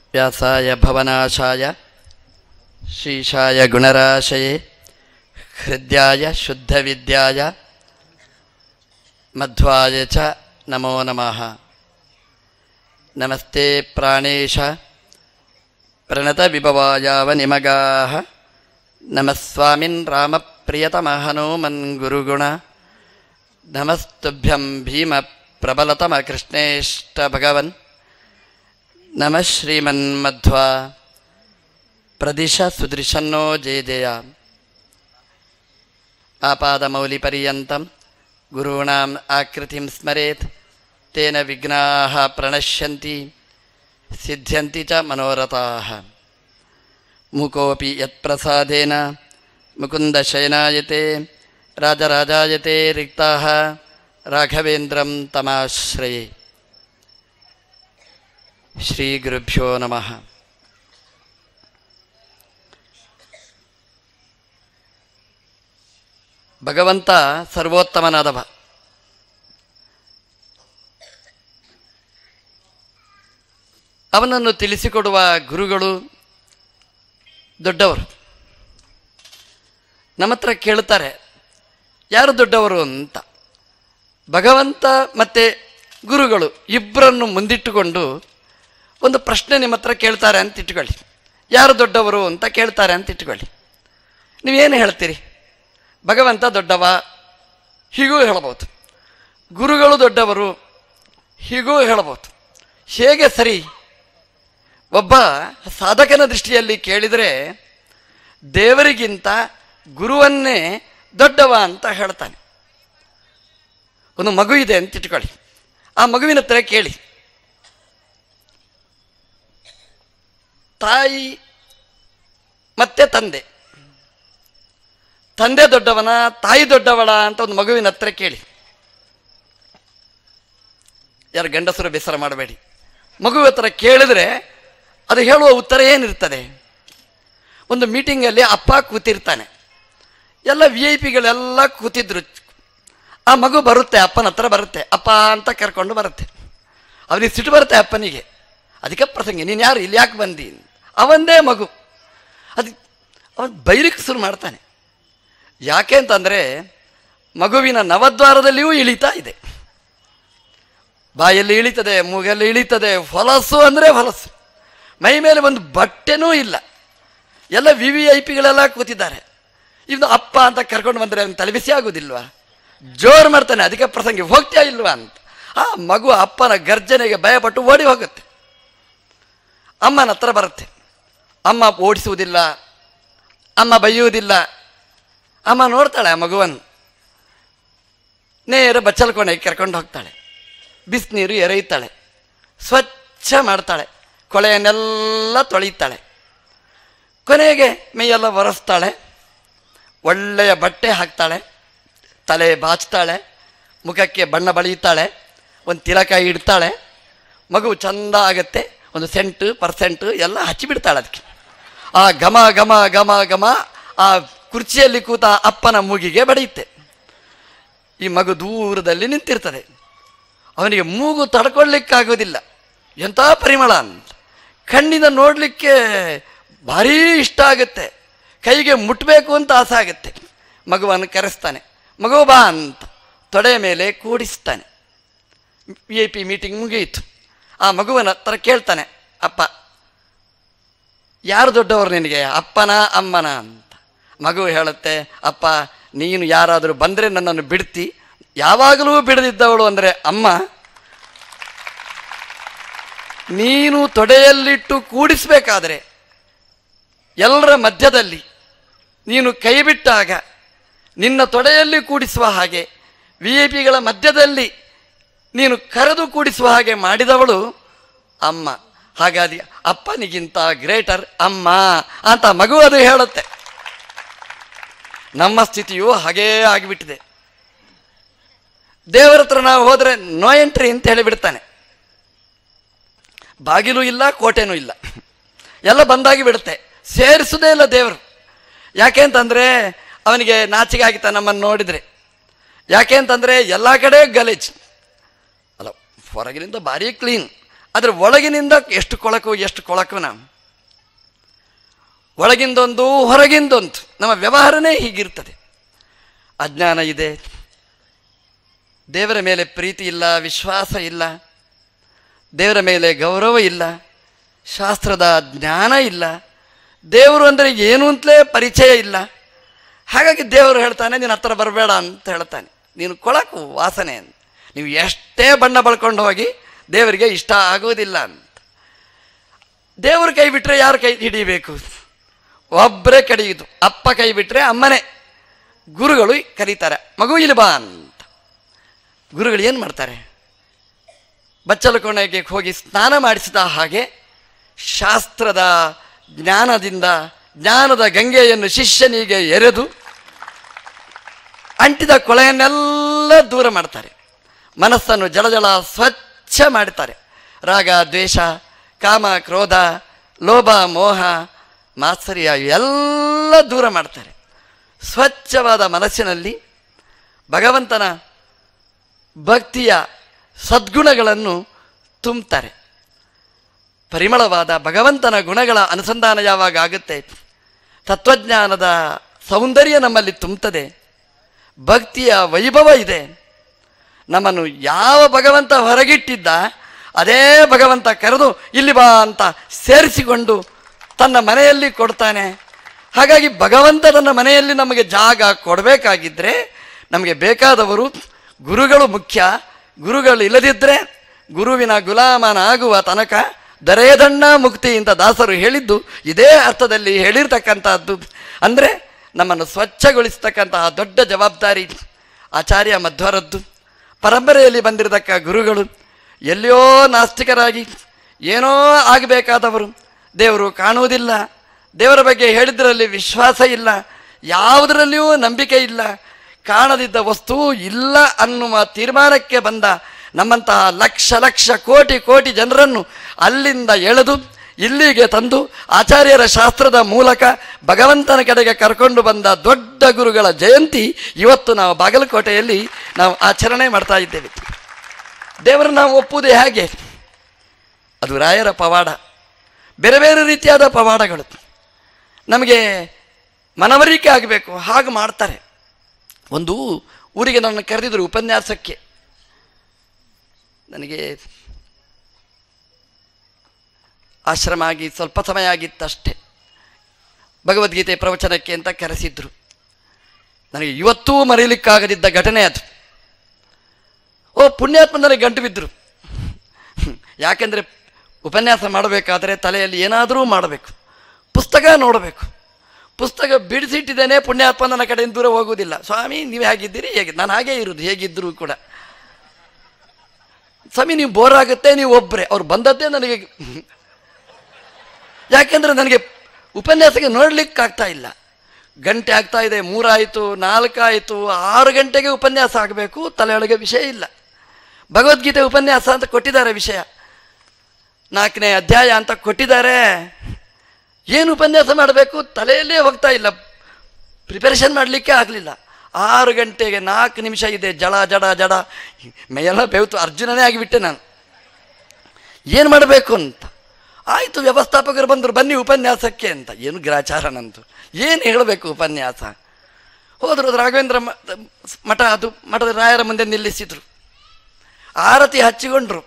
ವ್ಯಾಸಾಯ ಭವನಾಶಾಯ ಶ್ರೀಶಾಯ ಗುಣರಾಶಯೇ ಹೃದಯಾಯ ಶುದ್ಧವಿದ್ಯಾಯ ಮಧ್ವಾಯ ಚ ನಮೋ ನಮಃ ನಮಸ್ತೆ ಪ್ರಾಣೇಶ ಪ್ರಣತವಿಭವಾಯಾವ ನಿಮಗಾಹ ನಮಸ್ವಾಮಿನ್ ರಾಮಪ್ರಿಯತಮಹನೋಮನ್ ಗುರುಗುಣ ನಮಸ್ತುಭ್ಯಂ ಭೀಮ ಪ್ರಬಲತಮ ಕೃಷ್ಣೇಷ್ಟ ಭಗವನ್ ನಮಃ ಶ್ರೀಮನ್ಮಧ್ವಾ ಪ್ರದಿಶ ಸುದೃಶನ್ನೋ ಜಯ ಜಯ ಆಪಾದಮೌಲಿಪರ್ಯಂతం ಗುರುಣಾಂ ಆಕೃತಿಂ ಸ್ಮರೇತ್ ತೇನ ವಿಘ್ನಾಃ ಪ್ರಣಶ್ಯಂತಿ ಸಿದ್ಧ್ಯಂತಿ ಚ ಮನೋರಥಾಃ ಮೂಕೋಪಿ ಯತ್ಪ್ರಸಾದೇನ ಮುಕುಂದಶಯನಾಯತೆ ರಾಜರಾಜಾಯತೆ ರಿಕ್ತಾಃ ರಾಘವೇಂದ್ರಂ ತಮಾಶ್ರಯೇ ಶ್ರೀಗುರುಭ್ಯೋ ನಮಃ ಭಗವಂತ ಸರ್ವೋತ್ತಮನಾದವ ಅವನನ್ನು ತಿಳಿಸಿಕೊಡುವ ಗುರುಗಳು ದೊಡ್ಡವರು ನಮ್ಮ ಹತ್ರ ಕೇಳ್ತಾರೆ ಯಾರು ದೊಡ್ಡವರು ಅಂತ ಭಗವಂತ ಮತ್ತು ಗುರುಗಳು ಇಬ್ಬರನ್ನು ಮುಂದಿಟ್ಟುಕೊಂಡು ಒಂದು ಪ್ರಶ್ನೆ ನಿಮ್ಮ ಹತ್ರ ಕೇಳ್ತಾರೆ ಅಂತ ಇಟ್ಕೊಳ್ಳಿ ಯಾರು ದೊಡ್ಡವರು ಅಂತ ಕೇಳ್ತಾರೆ ಅಂತ ಇಟ್ಕೊಳ್ಳಿ ನೀವೇನು ಹೇಳ್ತೀರಿ ಭಗವಂತ ದೊಡ್ಡವ ಹೀಗೂ ಹೇಳ್ಬೋದು ಗುರುಗಳು ದೊಡ್ಡವರು ಹೀಗೂ ಹೇಳ್ಬೋದು ಹೇಗೆ ಸರಿ ಒಬ್ಬ ಸಾಧಕನ ದೃಷ್ಟಿಯಲ್ಲಿ ಕೇಳಿದರೆ ದೇವರಿಗಿಂತ ಗುರುವನ್ನೇ ದೊಡ್ಡವ ಅಂತ ಹೇಳ್ತಾನೆ ಒಂದು ಮಗು ಇದೆ ಅಂತ ಇಟ್ಕೊಳ್ಳಿ ಆ ಮಗುವಿನ ಹತ್ರ ಕೇಳಿ ತಾಯಿ ಮತ್ತೆ ತಂದೆ ತಂದೆ ದೊಡ್ಡವನ ತಾಯಿ ದೊಡ್ಡವಳ ಅಂತ ಒಂದು ಮಗುವಿನ ಹತ್ರ ಕೇಳಿ ಯಾರು ಗಂಡಸರು ಬೇಸರ ಮಾಡಬೇಡಿ ಮಗು ಹತ್ರ ಕೇಳಿದ್ರೆ ಅದು ಹೇಳುವ ಉತ್ತರ ಏನಿರ್ತದೆ ಒಂದು ಮೀಟಿಂಗಲ್ಲಿ ಅಪ್ಪ ಕೂತಿರ್ತಾನೆ ಎಲ್ಲ ವಿ ಐ ಪಿಗಳೆಲ್ಲ ಕೂತಿದ್ರು ಆ ಮಗು ಬರುತ್ತೆ ಅಪ್ಪನ ಹತ್ರ ಬರುತ್ತೆ ಅಪ್ಪ ಅಂತ ಕರ್ಕೊಂಡು ಬರುತ್ತೆ ಅವನಿಗೆ ಸಿಟ್ಟು ಬರುತ್ತೆ ಅಪ್ಪನಿಗೆ ಅದಕ್ಕೆ ಪ್ರಸಂಗ ನೀನು ಯಾರು ಇಲ್ಲಿ ಯಾಕೆ ಬಂದಿ ಅವಂದೇ ಮಗು ಅದು ಅವನು ಬೈಲಿಕ್ಕೆ ಶುರು ಮಾಡ್ತಾನೆ ಯಾಕೆ ಅಂತಂದರೆ ಮಗುವಿನ ನವದ್ವಾರದಲ್ಲಿಯೂ ಇಳಿತಾ ಇದೆ ಬಾಯಲ್ಲಿ ಇಳಿತದೆ ಮೂಗಲ್ಲಿ ಇಳಿತದೆ ಹೊಲಸು ಅಂದರೆ ಹೊಲಸು ಮೈ ಮೇಲೆ ಒಂದು ಬಟ್ಟೆನೂ ಇಲ್ಲ ಎಲ್ಲ ವಿ ವಿ ಐ ಪಿಗಳೆಲ್ಲ ಕೂತಿದ್ದಾರೆ ಇವನು ಅಪ್ಪ ಅಂತ ಕರ್ಕೊಂಡು ಬಂದರೆ ಅವನು ತಲೆಬಿಸಿ ಆಗೋದಿಲ್ವಾ ಜೋರು ಮಾಡ್ತಾನೆ ಅದಕ್ಕೆ ಪ್ರಸಂಗಿ ಹೋಗ್ತಾ ಇಲ್ವಾ ಅಂತ ಆ ಮಗು ಅಪ್ಪನ ಗರ್ಜನೆಗೆ ಭಯಪಟ್ಟು ಓಡಿ ಹೋಗುತ್ತೆ ಅಮ್ಮನ ಹತ್ರ ಬರುತ್ತೆ ಅಮ್ಮ ಓಡಿಸುವುದಿಲ್ಲ ಅಮ್ಮ ಬೈಯುವುದಿಲ್ಲ ಅಮ್ಮ ನೋಡ್ತಾಳೆ ಆ ಮಗುವನ್ನು ನೇರ ಬಚ್ಚಲ ಕೋಣೆಗೆ ಕರ್ಕೊಂಡು ಹೋಗ್ತಾಳೆ ಬಿಸಿನೀರು ಎರೆಯುತ್ತಾಳೆ ಸ್ವಚ್ಛ ಮಾಡ್ತಾಳೆ ಕೊಳೆಯನ್ನೆಲ್ಲ ತೊಳೆಯುತ್ತಾಳೆ ಕೊನೆಗೆ ಮೈಯೆಲ್ಲ ಒರೆಸ್ತಾಳೆ ಒಳ್ಳೆಯ ಬಟ್ಟೆ ಹಾಕ್ತಾಳೆ ತಲೆ ಬಾಚ್ತಾಳೆ ಮುಖಕ್ಕೆ ಬಣ್ಣ ಬಳಿಯುತ್ತಾಳೆ ಒಂದು ತಿಲಕ ಇಡ್ತಾಳೆ ಮಗು ಚಂದ ಆಗತ್ತೆ ಒಂದು ಸೆಂಟು ಪರ್ಸೆಂಟು ಎಲ್ಲ ಹಚ್ಚಿಬಿಡ್ತಾಳೆ ಅದಕ್ಕೆ ಆ ಘಮ ಘಮ ಘಮ ಘಮ ಆ ಕುರ್ಚಿಯಲ್ಲಿ ಕೂತ ಅಪ್ಪನ ಮೂಗಿಗೆ ಬಡಿಯುತ್ತೆ ಈ ಮಗು ದೂರದಲ್ಲಿ ನಿಂತಿರ್ತದೆ ಅವನಿಗೆ ಮೂಗು ತಡ್ಕೊಳ್ಳಿಕ್ಕಾಗೋದಿಲ್ಲ ಎಂಥ ಪರಿಮಳ ಅಂತ ಕಣ್ಣಿಂದ ನೋಡಲಿಕ್ಕೆ ಭಾರೀ ಇಷ್ಟ ಆಗುತ್ತೆ ಕೈಗೆ ಮುಟ್ಟಬೇಕು ಅಂತ ಆಸೆ ಆಗುತ್ತೆ ಮಗುವನ್ನು ಕರೆಸ್ತಾನೆ ಮಗು ಬಾ ಅಂತ ತೊಡೆ ಮೇಲೆ ಕೂಡಿಸ್ತಾನೆ ವಿ ಐ ಪಿ ಮೀಟಿಂಗ್ ಮುಗಿಯಿತು ಆ ಮಗುವನ ಹತ್ರ ಕೇಳ್ತಾನೆ ಅಪ್ಪ ಯಾರು ದೊಡ್ಡವರು ನಿನಗೆ ಅಪ್ಪನ ಅಮ್ಮನ ಅಂತ ಮಗು ಹೇಳುತ್ತೆ ಅಪ್ಪ ನೀನು ಯಾರಾದರೂ ಬಂದರೆ ನನ್ನನ್ನು ಬಿಡ್ತಿ ಯಾವಾಗಲೂ ಬಿಡದಿದ್ದವಳು ಅಂದರೆ ಅಮ್ಮ ನೀನು ತೊಡೆಯಲ್ಲಿಟ್ಟು ಕೂಡಿಸಬೇಕಾದರೆ ಎಲ್ಲರ ಮಧ್ಯದಲ್ಲಿ ನೀನು ಕೈ ಬಿಟ್ಟಾಗ ನಿನ್ನ ತೊಡೆಯಲ್ಲಿ ಕೂಡಿಸುವ ಹಾಗೆ ವಿ ಐ ಪಿಗಳ ಮಧ್ಯದಲ್ಲಿ ನೀನು ಕರೆದು ಕೂಡಿಸುವ ಹಾಗೆ ಮಾಡಿದವಳು ಅಮ್ಮ ಹಾಗಾಗಿ ಅಪ್ಪನಿಗಿಂತ ಗ್ರೇಟರ್ ಅಮ್ಮ ಅಂತ ಮಗು ಅದು ಹೇಳುತ್ತೆ ನಮ್ಮ ಸ್ಥಿತಿಯು ಹಾಗೇ ಆಗಿಬಿಟ್ಟಿದೆ ದೇವರ ಹತ್ರ ನಾವು ಹೋದರೆ ನೋ ಎಂಟ್ರಿ ಅಂತ ಹೇಳಿಬಿಡ್ತಾನೆ ಬಾಗಿಲು ಇಲ್ಲ ಕೋಟೆನೂ ಇಲ್ಲ ಎಲ್ಲ ಬಂದಾಗಿ ಬಿಡುತ್ತೆ ಸೇರಿಸುವುದೇ ಇಲ್ಲ ದೇವರು ಯಾಕೆ ಅಂತಂದರೆ ಅವನಿಗೆ ನಾಚಿಕೆ ಆಗಿತ್ತ ನಮ್ಮನ್ನು ನೋಡಿದರೆ ಯಾಕೆ ಅಂತಂದರೆ ಎಲ್ಲ ಕಡೆ ಗಲೀಜ್ ಅಲ್ಲ ಹೊರಗಿನಿಂದ ಭಾರಿ ಕ್ಲೀನ್ ಅದರ ಒಳಗಿನಿಂದ ಎಷ್ಟು ಕೊಳಕು ಎಷ್ಟು ಕೊಳಕು ನಾವು ಒಳಗಿಂದೊಂದು ಹೊರಗಿಂದೊಂದು ನಮ್ಮ ವ್ಯವಹಾರನೇ ಹೀಗಿರ್ತದೆ ಅಜ್ಞಾನ ಇದೆ ದೇವರ ಮೇಲೆ ಪ್ರೀತಿ ಇಲ್ಲ ವಿಶ್ವಾಸ ಇಲ್ಲ ದೇವರ ಮೇಲೆ ಗೌರವ ಇಲ್ಲ ಶಾಸ್ತ್ರದ ಜ್ಞಾನ ಇಲ್ಲ ದೇವರು ಅಂದರೆ ಏನು ಅಂತಲೇ ಪರಿಚಯ ಇಲ್ಲ ಹಾಗಾಗಿ ದೇವರು ಹೇಳ್ತಾನೆ ನೀನು ಹತ್ರ ಬರಬೇಡ ಅಂತ ಹೇಳ್ತಾನೆ ನೀನು ಕೊಳಕು ವಾಸನೆ ಅಂತ ನೀವು ಎಷ್ಟೇ ಬಣ್ಣ ಬಳ್ಕೊಂಡು ಹೋಗಿ ದೇವರಿಗೆ ಇಷ್ಟ ಆಗುವುದಿಲ್ಲ ಅಂತ ದೇವರು ಕೈ ಬಿಟ್ಟರೆ ಯಾರು ಕೈ ಹಿಡಿಬೇಕು ಒಬ್ಬರೇ ಕಡಿಯುದು ಅಪ್ಪ ಕೈ ಬಿಟ್ಟರೆ ಅಮ್ಮನೇ ಗುರುಗಳು ಕರೀತಾರೆ ಮಗು ಇಲ್ಲಿ ಬಾ ಅಂತ ಗುರುಗಳು ಏನು ಮಾಡ್ತಾರೆ ಬಚ್ಚಲು ಕೋಣೆಗೆ ಹೋಗಿ ಸ್ನಾನ ಮಾಡಿಸಿದ ಹಾಗೆ ಶಾಸ್ತ್ರದ ಜ್ಞಾನದಿಂದ ಜ್ಞಾನದ ಗಂಗೆಯನ್ನು ಶಿಷ್ಯನಿಗೆ ಎರೆದು ಅಂಟಿದ ಕೊಳೆಯನ್ನೆಲ್ಲ ದೂರ ಮಾಡ್ತಾರೆ ಮನಸ್ಸನ್ನು ಜಳಜಳ ಸ್ವಚ್ಛ ಮಾಡ್ತಾರೆ ರಾಗ ದ್ವೇಷ ಕಾಮ ಕ್ರೋಧ ಲೋಭ ಮೋಹ ಮಾತ್ಸರ್ಯ ಎಲ್ಲ ದೂರ ಮಾಡ್ತಾರೆ ಸ್ವಚ್ಛವಾದ ಮನಸ್ಸಿನಲ್ಲಿ ಭಗವಂತನ ಭಕ್ತಿಯ ಸದ್ಗುಣಗಳನ್ನು ತುಂಬ್ತಾರೆ ಪರಿಮಳವಾದ ಭಗವಂತನ ಗುಣಗಳ ಅನುಸಂಧಾನ ಯಾವಾಗ ಆಗುತ್ತೆ ತತ್ವಜ್ಞಾನದ ಸೌಂದರ್ಯ ನಮ್ಮಲ್ಲಿ ತುಂಬುತ್ತದೆ ಭಕ್ತಿಯ ವೈಭವ ಇದೆ ನಮ್ಮನ್ನು ಯಾವ ಭಗವಂತ ಹೊರಗಿಟ್ಟಿದ್ದ ಅದೇ ಭಗವಂತ ಕರೆದು ಇಲ್ಲಿ ಬಾ ಅಂತ ಸೇರಿಸಿಕೊಂಡು ತನ್ನ ಮನೆಯಲ್ಲಿ ಕೊಡ್ತಾನೆ ಹಾಗಾಗಿ ಭಗವಂತ ತನ್ನ ಮನೆಯಲ್ಲಿ ನಮಗೆ ಜಾಗ ಕೊಡಬೇಕಾಗಿದ್ದರೆ ನಮಗೆ ಬೇಕಾದವರು ಗುರುಗಳು ಮುಖ್ಯ ಗುರುಗಳು ಇಲ್ಲದಿದ್ದರೆ ಗುರುವಿನ ಗುಲಾಮನಾಗುವ ತನಕ ದರೇದಣ್ಣ ಮುಕ್ತಿ ಅಂತ ದಾಸರು ಹೇಳಿದ್ದು ಇದೇ ಅರ್ಥದಲ್ಲಿ ಹೇಳಿರ್ತಕ್ಕಂಥದ್ದು ಅಂದರೆ ನಮ್ಮನ್ನು ಸ್ವಚ್ಛಗೊಳಿಸ್ತಕ್ಕಂತಹ ದೊಡ್ಡ ಜವಾಬ್ದಾರಿ ಆಚಾರ್ಯ ಮಧ್ವರದ್ದು ಪರಂಪರೆಯಲ್ಲಿ ಬಂದಿರತಕ್ಕ ಗುರುಗಳು ಎಲ್ಲಿಯೋ ನಾಸ್ತಿಕರಾಗಿ ಏನೋ ಆಗಬೇಕಾದವರು ದೇವರು ಕಾಣುವುದಿಲ್ಲ ದೇವರ ಬಗ್ಗೆ ಹೇಳಿದ್ರಲ್ಲಿ ವಿಶ್ವಾಸ ಇಲ್ಲ ಯಾವುದರಲ್ಲಿಯೂ ನಂಬಿಕೆ ಇಲ್ಲ ಕಾಣದಿದ್ದ ವಸ್ತು ಇಲ್ಲ ಅನ್ನುವ ತೀರ್ಮಾನಕ್ಕೆ ಬಂದ ನಮ್ಮಂತಹ ಲಕ್ಷ ಲಕ್ಷ ಕೋಟಿ ಕೋಟಿ ಜನರನ್ನು ಅಲ್ಲಿಂದ ಎಳೆದು ಇಲ್ಲಿಗೆ ತಂದು ಆಚಾರ್ಯರ ಶಾಸ್ತ್ರದ ಮೂಲಕ ಭಗವಂತನ ಕಡೆಗೆ ಕರ್ಕೊಂಡು ಬಂದ ದೊಡ್ಡ ಗುರುಗಳ ಜಯಂತಿ ಇವತ್ತು ನಾವು ಬಾಗಲಕೋಟೆಯಲ್ಲಿ ನಾವು ಆಚರಣೆ ಮಾಡ್ತಾ ಇದ್ದೇವೆ ದೇವರನ್ನು ನಾವು ಒಪ್ಪುವುದೇ ಹೇಗೆ ಅದು ರಾಯರ ಪವಾಡ ಬೇರೆ ಬೇರೆ ರೀತಿಯಾದ ಪವಾಡಗಳು ನಮಗೆ ಮನವರಿಕೆ ಆಗಬೇಕು ಹಾಗೆ ಮಾಡ್ತಾರೆ ಒಂದು ಊರಿಗೆ ನನ್ನ ಕರೆದಿದ್ರು ಉಪನ್ಯಾಸಕ್ಕೆ ನನಗೆ ಆಶ್ರಮ ಆಗಿ ಸ್ವಲ್ಪ ಸಮಯ ಆಗಿತ್ತಷ್ಟೇ ಭಗವದ್ಗೀತೆ ಪ್ರವಚನಕ್ಕೆ ಅಂತ ಕರೆಸಿದ್ರು ನನಗೆ ಇವತ್ತೂ ಮರೆಯಲಿಕ್ಕಾಗದಿದ್ದ ಘಟನೆ ಅದು ಓ ಪುಣ್ಯಾತ್ಮ ನನಗೆ ಗಂಟು ಬಿದ್ದರು ಯಾಕೆಂದರೆ ಉಪನ್ಯಾಸ ಮಾಡಬೇಕಾದರೆ ತಲೆಯಲ್ಲಿ ಏನಾದರೂ ಮಾಡಬೇಕು ಪುಸ್ತಕ ನೋಡಬೇಕು ಪುಸ್ತಕ ಬಿಡಿಸಿಟ್ಟಿದ್ದೇನೆ ಪುಣ್ಯಾತ್ಮ ನನ್ನ ಕಡೆಯಿಂದ ದೂರ ಹೋಗುವುದಿಲ್ಲ ಸ್ವಾಮಿ ನೀವು ಹೇಗಿದ್ದೀರಿ ಹೇಗೆ ನಾನು ಹಾಗೇ ಇರೋದು ಹೇಗಿದ್ದರೂ ಕೂಡ ಸ್ವಾಮಿ ನೀವು ಬೋರ್ ಆಗುತ್ತೆ ನೀವು ಒಬ್ಬರೇ ಅವ್ರು ಬಂದದ್ದೇ ನನಗೆ ಯಾಕೆಂದರೆ ನನಗೆ ಉಪನ್ಯಾಸಕ್ಕೆ ನೋಡ್ಲಿಕ್ಕೆ ಆಗ್ತಾ ಇಲ್ಲ ಗಂಟೆ ಆಗ್ತಾ ಇದೆ ಮೂರಾಯಿತು ನಾಲ್ಕಾಯಿತು ಆರು ಗಂಟೆಗೆ ಉಪನ್ಯಾಸ ಆಗಬೇಕು ತಲೆಯೊಳಗೆ ವಿಷಯ ಇಲ್ಲ ಭಗವದ್ಗೀತೆ ಉಪನ್ಯಾಸ ಅಂತ ಕೊಟ್ಟಿದ್ದಾರೆ ವಿಷಯ ನಾಲ್ಕನೇ ಅಧ್ಯಾಯ ಅಂತ ಕೊಟ್ಟಿದ್ದಾರೆ ಏನು ಉಪನ್ಯಾಸ ಮಾಡಬೇಕು ತಲೆಯಲ್ಲೇ ಹೋಗ್ತಾ ಇಲ್ಲ ಪ್ರಿಪರೇಷನ್ ಮಾಡಲಿಕ್ಕೆ ಆಗಲಿಲ್ಲ ಆರು ಗಂಟೆಗೆ ನಾಲ್ಕು ನಿಮಿಷ ಇದೆ ಜಡ ಜಡ ಜಡ ಮೈಯೆಲ್ಲ ಬೆವತು ಅರ್ಜುನನೇ ಆಗಿಬಿಟ್ಟೆ ನಾನು ಏನು ಮಾಡಬೇಕು ಅಂತ ಆಯಿತು ವ್ಯವಸ್ಥಾಪಕರು ಬಂದರು ಬನ್ನಿ ಉಪನ್ಯಾಸಕ್ಕೆ ಅಂತ ಏನು ಗ್ರಾಚಾರ ನಂದು ಏನು ಹೇಳಬೇಕು ಉಪನ್ಯಾಸ ಹೋದರು ಅದು ರಾಘವೇಂದ್ರ ಮ- ಮಠ ಅದು ಮಠದ ರಾಯರ ಮುಂದೆ ನಿಲ್ಲಿಸಿದರು ಆರತಿ ಹಚ್ಚಿಕೊಂಡ್ರು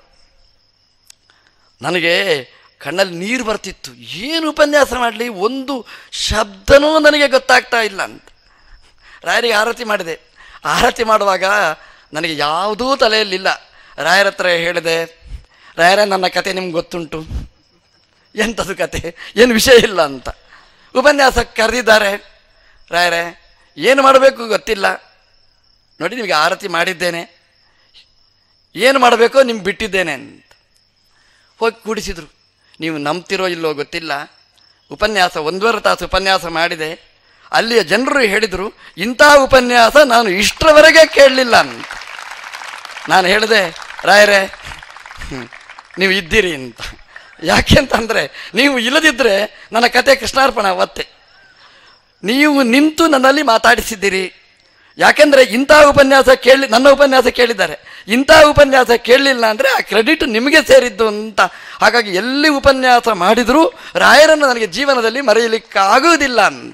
ನನಗೆ ಕಣ್ಣಲ್ಲಿ ನೀರು ಬರ್ತಿತ್ತು ಏನು ಉಪನ್ಯಾಸ ಮಾಡಲಿ ಒಂದು ಶಬ್ದನೂ ನನಗೆ ಗೊತ್ತಾಗ್ತಾ ಇಲ್ಲ ಅಂತ ರಾಯರಿಗೆ ಆರತಿ ಮಾಡಿದೆ ಆರತಿ ಮಾಡುವಾಗ ನನಗೆ ಯಾವುದೂ ತಲೆಯಲ್ಲಿಲ್ಲ ರಾಯರ ಹತ್ರ ಹೇಳಿದೆ ರಾಯರ ನನ್ನ ಕತೆ ನಿಮ್ಗೆ ಗೊತ್ತುಂಟು ಎಂಥದ್ದು ಕತೆ ಏನು ವಿಷಯ ಇಲ್ಲ ಅಂತ ಉಪನ್ಯಾಸಕ್ಕೆ ಕರೆದಿದ್ದಾರೆ ರಾಯರೇ ಏನು ಮಾಡಬೇಕು ಗೊತ್ತಿಲ್ಲ ನೋಡಿ ನಿಮಗೆ ಆರತಿ ಮಾಡಿದ್ದೇನೆ ಏನು ಮಾಡಬೇಕೋ ನಿಮ್ಗೆ ಬಿಟ್ಟಿದ್ದೇನೆ ಅಂತ ಹೋಗಿ ಕೂಡಿಸಿದ್ರು ನೀವು ನಂಬ್ತಿರೋ ಇಲ್ಲೋ ಗೊತ್ತಿಲ್ಲ ಉಪನ್ಯಾಸ ಒಂದೂವರೆ ತಾಸು ಉಪನ್ಯಾಸ ಮಾಡಿದೆ ಅಲ್ಲಿಯ ಜನರು ಹೇಳಿದರು ಇಂಥ ಉಪನ್ಯಾಸ ನಾನು ಇಷ್ಟರವರೆಗೆ ಕೇಳಲಿಲ್ಲ ಅಂತ ನಾನು ಹೇಳಿದೆ ರಾಯರೇ ಹ್ಮ್, ನೀವು ಇದ್ದೀರಿ ಅಂತ ಯಾಕೆ ಅಂತಂದರೆ ನೀವು ಇಲ್ಲದಿದ್ದರೆ ನನ್ನ ಕತೆ ಕೃಷ್ಣಾರ್ಪಣ ಅವತ್ತೆ ನೀವು ನಿಂತು ನನ್ನಲ್ಲಿ ಮಾತಾಡಿಸಿದ್ದೀರಿ ಯಾಕೆಂದರೆ ಇಂಥ ಉಪನ್ಯಾಸ ಕೇಳಿ ನನ್ನ ಉಪನ್ಯಾಸ ಕೇಳಿದ್ದಾರೆ ಇಂಥ ಉಪನ್ಯಾಸ ಕೇಳಲಿಲ್ಲ ಅಂದರೆ ಆ ಕ್ರೆಡಿಟ್ ನಿಮಗೆ ಸೇರಿದ್ದು ಅಂತ ಹಾಗಾಗಿ ಎಲ್ಲಿ ಉಪನ್ಯಾಸ ಮಾಡಿದರೂ ರಾಯರನ್ನು ನನಗೆ ಜೀವನದಲ್ಲಿ ಮರೆಯಲಿಕ್ಕಾಗುವುದಿಲ್ಲ ಅಂತ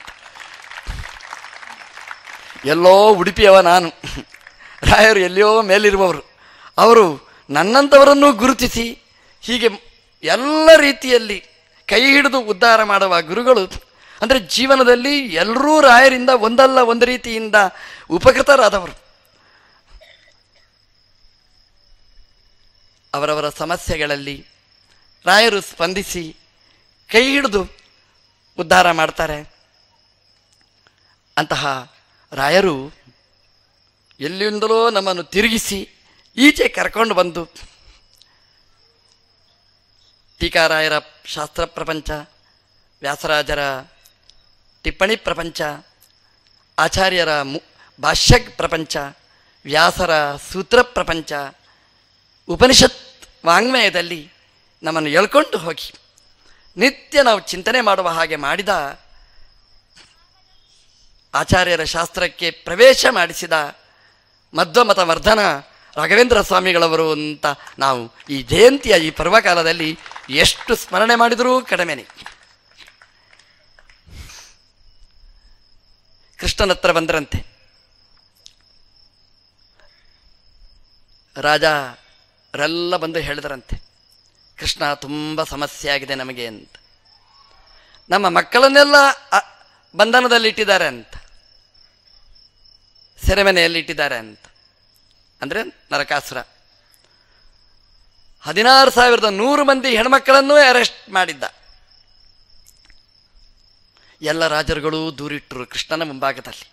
ಎಲ್ಲೋ ಉಡುಪಿಯವ ನಾನು ರಾಯರು ಎಲ್ಲಿಯೋ ಮೇಲಿರುವವರು ಅವರು ನನ್ನಂಥವರನ್ನು ಗುರುತಿಸಿ ಹೀಗೆ ಎಲ್ಲ ರೀತಿಯಲ್ಲಿ ಕೈ ಹಿಡಿದು ಉದ್ಧಾರ ಮಾಡುವ ಗುರುಗಳು ಅಂದರೆ ಜೀವನದಲ್ಲಿ ಎಲ್ಲರೂ ರಾಯರಿಂದ ಒಂದಲ್ಲ ಒಂದು ರೀತಿಯಿಂದ ಉಪಕೃತರಾದವರು ಅವರವರ ಸಮಸ್ಯೆಗಳಲ್ಲಿ ರಾಯರು ಸ್ಪಂದಿಸಿ ಕೈ ಹಿಡಿದು ಉದ್ಧಾರ ಮಾಡ್ತಾರೆ ಅಂತಹ ರಾಯರು ಎಲ್ಲಿಂದಲೋ ನಮ್ಮನ್ನು ತಿರುಗಿಸಿ ಈಚೆ ಕರ್ಕೊಂಡು ಬಂದು ಟೀಕಾರಾಯರ ಶಾಸ್ತ್ರ ಪ್ರಪಂಚ ವ್ಯಾಸರಾಜರ ಟಿಪ್ಪಣಿ ಪ್ರಪಂಚ ಆಚಾರ್ಯರ ಮು ಭಾಷ್ಯ ಪ್ರಪಂಚ ವ್ಯಾಸರ ಸೂತ್ರ ಪ್ರಪಂಚ ಉಪನಿಷತ್ ವಾಂಗ್ಮಯದಲ್ಲಿ ನಮ್ಮನ್ನು ಎಳ್ಕೊಂಡು ಹೋಗಿ ನಿತ್ಯ ನಾವು ಚಿಂತನೆ ಮಾಡುವ ಹಾಗೆ ಮಾಡಿದ ಆಚಾರ್ಯರ ಶಾಸ್ತ್ರಕ್ಕೆ ಪ್ರವೇಶ ಮಾಡಿಸಿದ ಮಧ್ವಮತ ವರ್ಧನ ರಾಘವೇಂದ್ರ ಸ್ವಾಮಿಗಳವರು ಅಂತ ನಾವು ಈ ಜಯಂತಿಯ ಈ ಪರ್ವಕಾಲದಲ್ಲಿ ಎಷ್ಟು ಸ್ಮರಣೆ ಮಾಡಿದರೂ ಕಡಿಮೆನೆ ಕೃಷ್ಣನ ಹತ್ರ ಬಂದರಂತೆ ರಾಜರೆಲ್ಲ ಬಂದು ಹೇಳಿದರಂತೆ ಕೃಷ್ಣ ತುಂಬ ಸಮಸ್ಯೆ ಆಗಿದೆ ನಮಗೆ ಅಂತ ನಮ್ಮ ಮಕ್ಕಳನ್ನೆಲ್ಲ ಅ- ಬಂಧನದಲ್ಲಿ ಇಟ್ಟಿದ್ದಾರೆ ಅಂತ ಸೆರೆಮನೆಯಲ್ಲಿ ಇಟ್ಟಿದ್ದಾರೆ ಅಂತ ಅಂದರೆ ನರಕಾಸುರ ಹದಿನಾರು ಸಾವಿರದ ನೂರು ಮಂದಿ ಹೆಣ್ಮಕ್ಕಳನ್ನೂ ಅರೆಸ್ಟ್ ಮಾಡಿದ್ದ ಎಲ್ಲ ರಾಜರುಗಳು ದೂರಿಟ್ಟರು ಕೃಷ್ಣನ ಮುಂಭಾಗದಲ್ಲಿ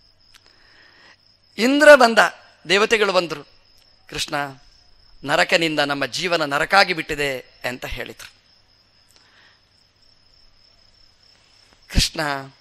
ಇಂದ್ರ ಬಂದ ದೇವತೆಗಳು ಬಂದರು ಕೃಷ್ಣ ನರಕನಿಂದ ನಮ್ಮ ಜೀವನ ನರಕಾಗಿ ಬಿಟ್ಟಿದೆ ಅಂತ ಹೇಳಿದರು ಕೃಷ್ಣ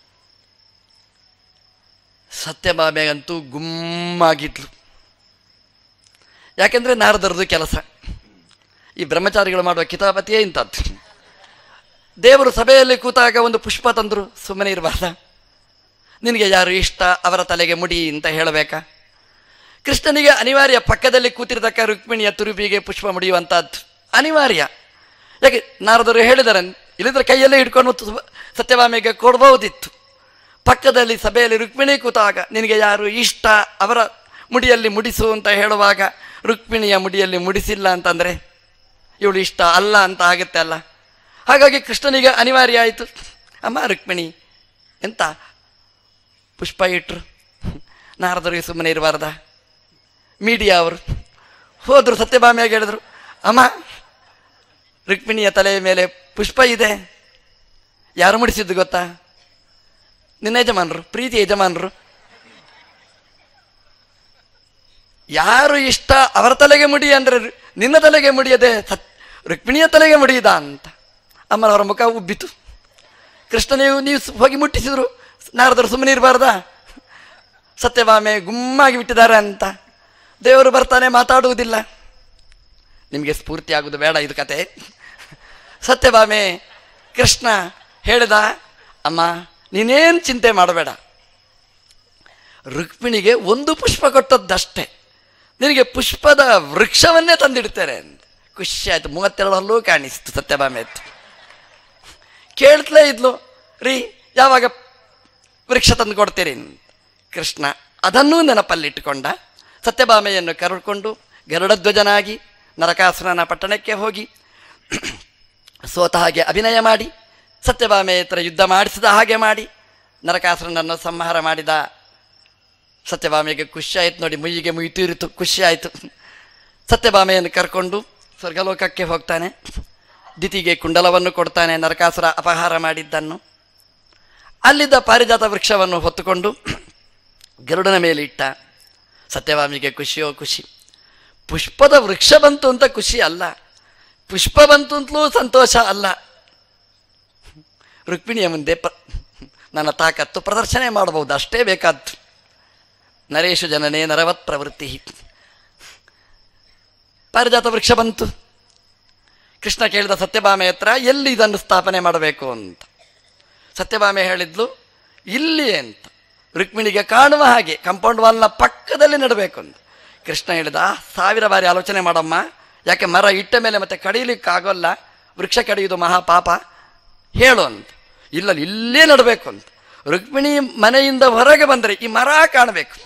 ಸತ್ಯಭಾಮೆಗಂತೂ ಗುಮ್ಮಾಗಿದ್ಲು ಯಾಕೆಂದರೆ ನಾರದರದು ಕೆಲಸ ಈ ಬ್ರಹ್ಮಚಾರಿಗಳು ಮಾಡುವ ಕಿತಾಪತಿಯೇ ಇಂಥದ್ದು ದೇವರು ಸಭೆಯಲ್ಲಿ ಕೂತಾಗ ಒಂದು ಪುಷ್ಪ ತಂದರು ಸುಮ್ಮನೆ ಇರಬಾರ್ದ ನಿನಗೆ ಯಾರು ಇಷ್ಟ ಅವರ ತಲೆಗೆ ಮುಡಿ ಅಂತ ಹೇಳಬೇಕಾ ಕೃಷ್ಣನಿಗೆ ಅನಿವಾರ್ಯ ಪಕ್ಕದಲ್ಲಿ ಕೂತಿರ್ತಕ್ಕ ರುಕ್ಮಿಣಿಯ ತುರುಬಿಗೆ ಪುಷ್ಪ ಮುಡಿಯುವಂಥದ್ದು ಅನಿವಾರ್ಯ ಯಾಕೆ ನಾರದರು ಹೇಳಿದ್ದಾರೆ ಇಲ್ಲಿದ್ರೆ ಕೈಯಲ್ಲೇ ಹಿಡ್ಕೊಂಡು ತು- ಸತ್ಯಭಾಮೆಗೆ ಕೊಡ್ಬೋದಿತ್ತು ಪಕ್ಕದಲ್ಲಿ ಸಭೆಯಲ್ಲಿ ರುಕ್ಮಿಣಿ ಕೂತಾಗ ನಿನಗೆ ಯಾರು ಇಷ್ಟ ಅವರ ಮುಡಿಯಲ್ಲಿ ಮುಡಿಸು ಅಂತ ಹೇಳುವಾಗ ರುಕ್ಮಿಣಿಯ ಮುಡಿಯಲ್ಲಿ ಮುಡಿಸಿಲ್ಲ ಅಂತಂದರೆ ಇವಳು ಇಷ್ಟ ಅಲ್ಲ ಅಂತ ಆಗುತ್ತೆ ಅಲ್ಲ ಹಾಗಾಗಿ ಕೃಷ್ಣನಿಗೆ ಅನಿವಾರ್ಯ ಆಯಿತು ಅಮ್ಮ ರುಕ್ಮಿಣಿ ಎಂತ ಪುಷ್ಪ ಇಟ್ರು ನಾರದರಿಗೆ ಸುಮ್ಮನೆ ಇರಬಾರ್ದ ಮೀಡಿಯಾ ಅವರು ಹೋದರು ಸತ್ಯಭಾಮಿಯಾಗಿ ಹೇಳಿದ್ರು ಅಮ್ಮ ರುಕ್ಮಿಣಿಯ ತಲೆಯ ಮೇಲೆ ಪುಷ್ಪ ಇದೆ ಯಾರು ಮುಡಿಸಿದ್ದು ಗೊತ್ತಾ ನಿನ್ನ ಯಜಮಾನರು ಪ್ರೀತಿ ಯಜಮಾನರು ಯಾರು ಇಷ್ಟ ಅವರ ತಲೆಗೆ ಮುಡಿ ಅಂದರೆ ರು- ನಿನ್ನ ತಲೆಗೆ ಮುಡಿಯದೆ ಸತ್ ರುಕ್ಮಿಣಿಯ ತಲೆಗೆ ಮುಡಿಯದ ಅಂತ ಅಮ್ಮನವರ ಮುಖ ಉಬ್ಬಿತು ಕೃಷ್ಣ ನೀವು ನೀವು ಸು- ಹೋಗಿ ಮುಟ್ಟಿಸಿದ್ರು ನಾರದರು ಸುಮ್ಮನೆ ಇರಬಾರ್ದಾ ಸತ್ಯಭಾಮೆ ಗುಮ್ಮಾಗಿ ಬಿಟ್ಟಿದ್ದಾರೆ ಅಂತ ದೇವರು ಬರ್ತಾನೆ ಮಾತಾಡುವುದಿಲ್ಲ ನಿಮಗೆ ಸ್ಫೂರ್ತಿ ಆಗುವುದು ಬೇಡ ಇದು ಕತೆ ಸತ್ಯಭಾಮೆ ಕೃಷ್ಣ ಹೇಳಿದ ಅಮ್ಮ ನೀನೇನು ಚಿಂತೆ ಮಾಡಬೇಡ ರುಕ್ಮಿಣಿಗೆ ಒಂದು ಪುಷ್ಪ ಕೊಟ್ಟದ್ದಷ್ಟೇ ನಿನಗೆ ಪುಷ್ಪದ ವೃಕ್ಷವನ್ನೇ ತಂದಿಡ್ತೇನೆ ಅಂತ ಖುಷಿ ಆಯ್ತು ಮೂವತ್ತೆರಡು ಹಲ್ಲೂ ಕಾಣಿಸ್ತು ಸತ್ಯಭಾಮೆ ಇತ್ತು ಕೇಳ್ತಲೇ ಇದ್ಲು ರೀ ಯಾವಾಗ ವೃಕ್ಷ ತಂದು ಕೊಡ್ತೀರಿ ಅಂತ. ಕೃಷ್ಣ ಅದನ್ನೂ ನೆನಪಲ್ಲಿಟ್ಟುಕೊಂಡ ಸತ್ಯಭಾಮೆಯನ್ನು ಕರೆದುಕೊಂಡು ಗರುಡಧ್ವಜನಾಗಿ ನರಕಾಸುರನ ಪಟ್ಟಣಕ್ಕೆ ಹೋಗಿ ಸೋತ ಹಾಗೆ ಅಭಿನಯ ಮಾಡಿ ಸತ್ಯಭಾಮೆ ಹತ್ರ ಯುದ್ಧ ಮಾಡಿಸಿದ ಹಾಗೆ ಮಾಡಿ ನರಕಾಸುರನನ್ನು ಸಂಹಾರ ಮಾಡಿದ ಸತ್ಯಭಾಮೆಗೆ ಖುಷಿ ಆಯ್ತು ನೋಡಿ ಮುಯ್ಯಿಗೆ ಮುಯ್ತೀರಿತು ಖುಷಿ ಆಯಿತು ಸತ್ಯಭಾಮೆಯನ್ನು ಕರ್ಕೊಂಡು ಸ್ವರ್ಗಲೋಕಕ್ಕೆ ಹೋಗ್ತಾನೆ ದಿತಿಗೆ ಕುಂಡಲವನ್ನು ಕೊಡ್ತಾನೆ ನರಕಾಸುರ ಅಪಹಾರ ಮಾಡಿದ್ದನ್ನು ಅಲ್ಲಿದ್ದ ಪಾರಿಜಾತ ವೃಕ್ಷವನ್ನು ಹೊತ್ತುಕೊಂಡು ಗರುಡನ ಮೇಲೆ ಇಟ್ಟ ಸತ್ಯಭಾಮಿಗೆ ಖುಷಿಯೋ ಖುಷಿ ಪುಷ್ಪದ ವೃಕ್ಷ ಬಂತು ಅಂತ ಖುಷಿ ಅಲ್ಲ ಪುಷ್ಪ ಬಂತು ಅಂತಲೂ ಸಂತೋಷ ಅಲ್ಲ ರುಕ್ಮಿಣಿಯ ಮುಂದೆ ಪ ನನ್ನ ತಾಕತ್ತು ಪ್ರದರ್ಶನ ಮಾಡಬಹುದು ಅಷ್ಟೇ ಬೇಕಾದ್ದು ನರೇಶು ಜನನೇ ನರವತ್ ಪ್ರವೃತ್ತಿ ಪಾರಿಜಾತ ವೃಕ್ಷ ಬಂತು ಕೃಷ್ಣ ಕೇಳಿದ ಸತ್ಯಭಾಮೆ ಹತ್ರ ಎಲ್ಲಿ ಇದನ್ನು ಸ್ಥಾಪನೆ ಮಾಡಬೇಕು ಅಂತ ಸತ್ಯಭಾಮೆ ಹೇಳಿದ್ಲು ಇಲ್ಲಿ ಅಂತ ರುಕ್ಮಿಣಿಗೆ ಕಾಣುವ ಹಾಗೆ ಕಾಂಪೌಂಡ್ ವಾಲ್ನ ಪಕ್ಕದಲ್ಲಿ ನೆಡಬೇಕು ಅಂತ ಕೃಷ್ಣ ಹೇಳಿದ ಸಾವಿರ ಬಾರಿ ಆಲೋಚನೆ ಮಾಡಮ್ಮ ಯಾಕೆ ಮರ ಇಟ್ಟ ಮೇಲೆ ಮತ್ತೆ ಕಡಿಲಿಕ್ಕಾಗೋಲ್ಲ ವೃಕ್ಷ ಕಡಿಯುವುದು ಮಹಾಪಾಪ ಹೇಳು ಅಂತ ಇಲ್ಲ ಇಲ್ಲೇ ನಡಬೇಕು ಅಂತ ರುಕ್ಮಿಣಿ ಮನೆಯಿಂದ ಹೊರಗೆ ಬಂದರೆ ಈ ಮರ ಕಾಣಬೇಕು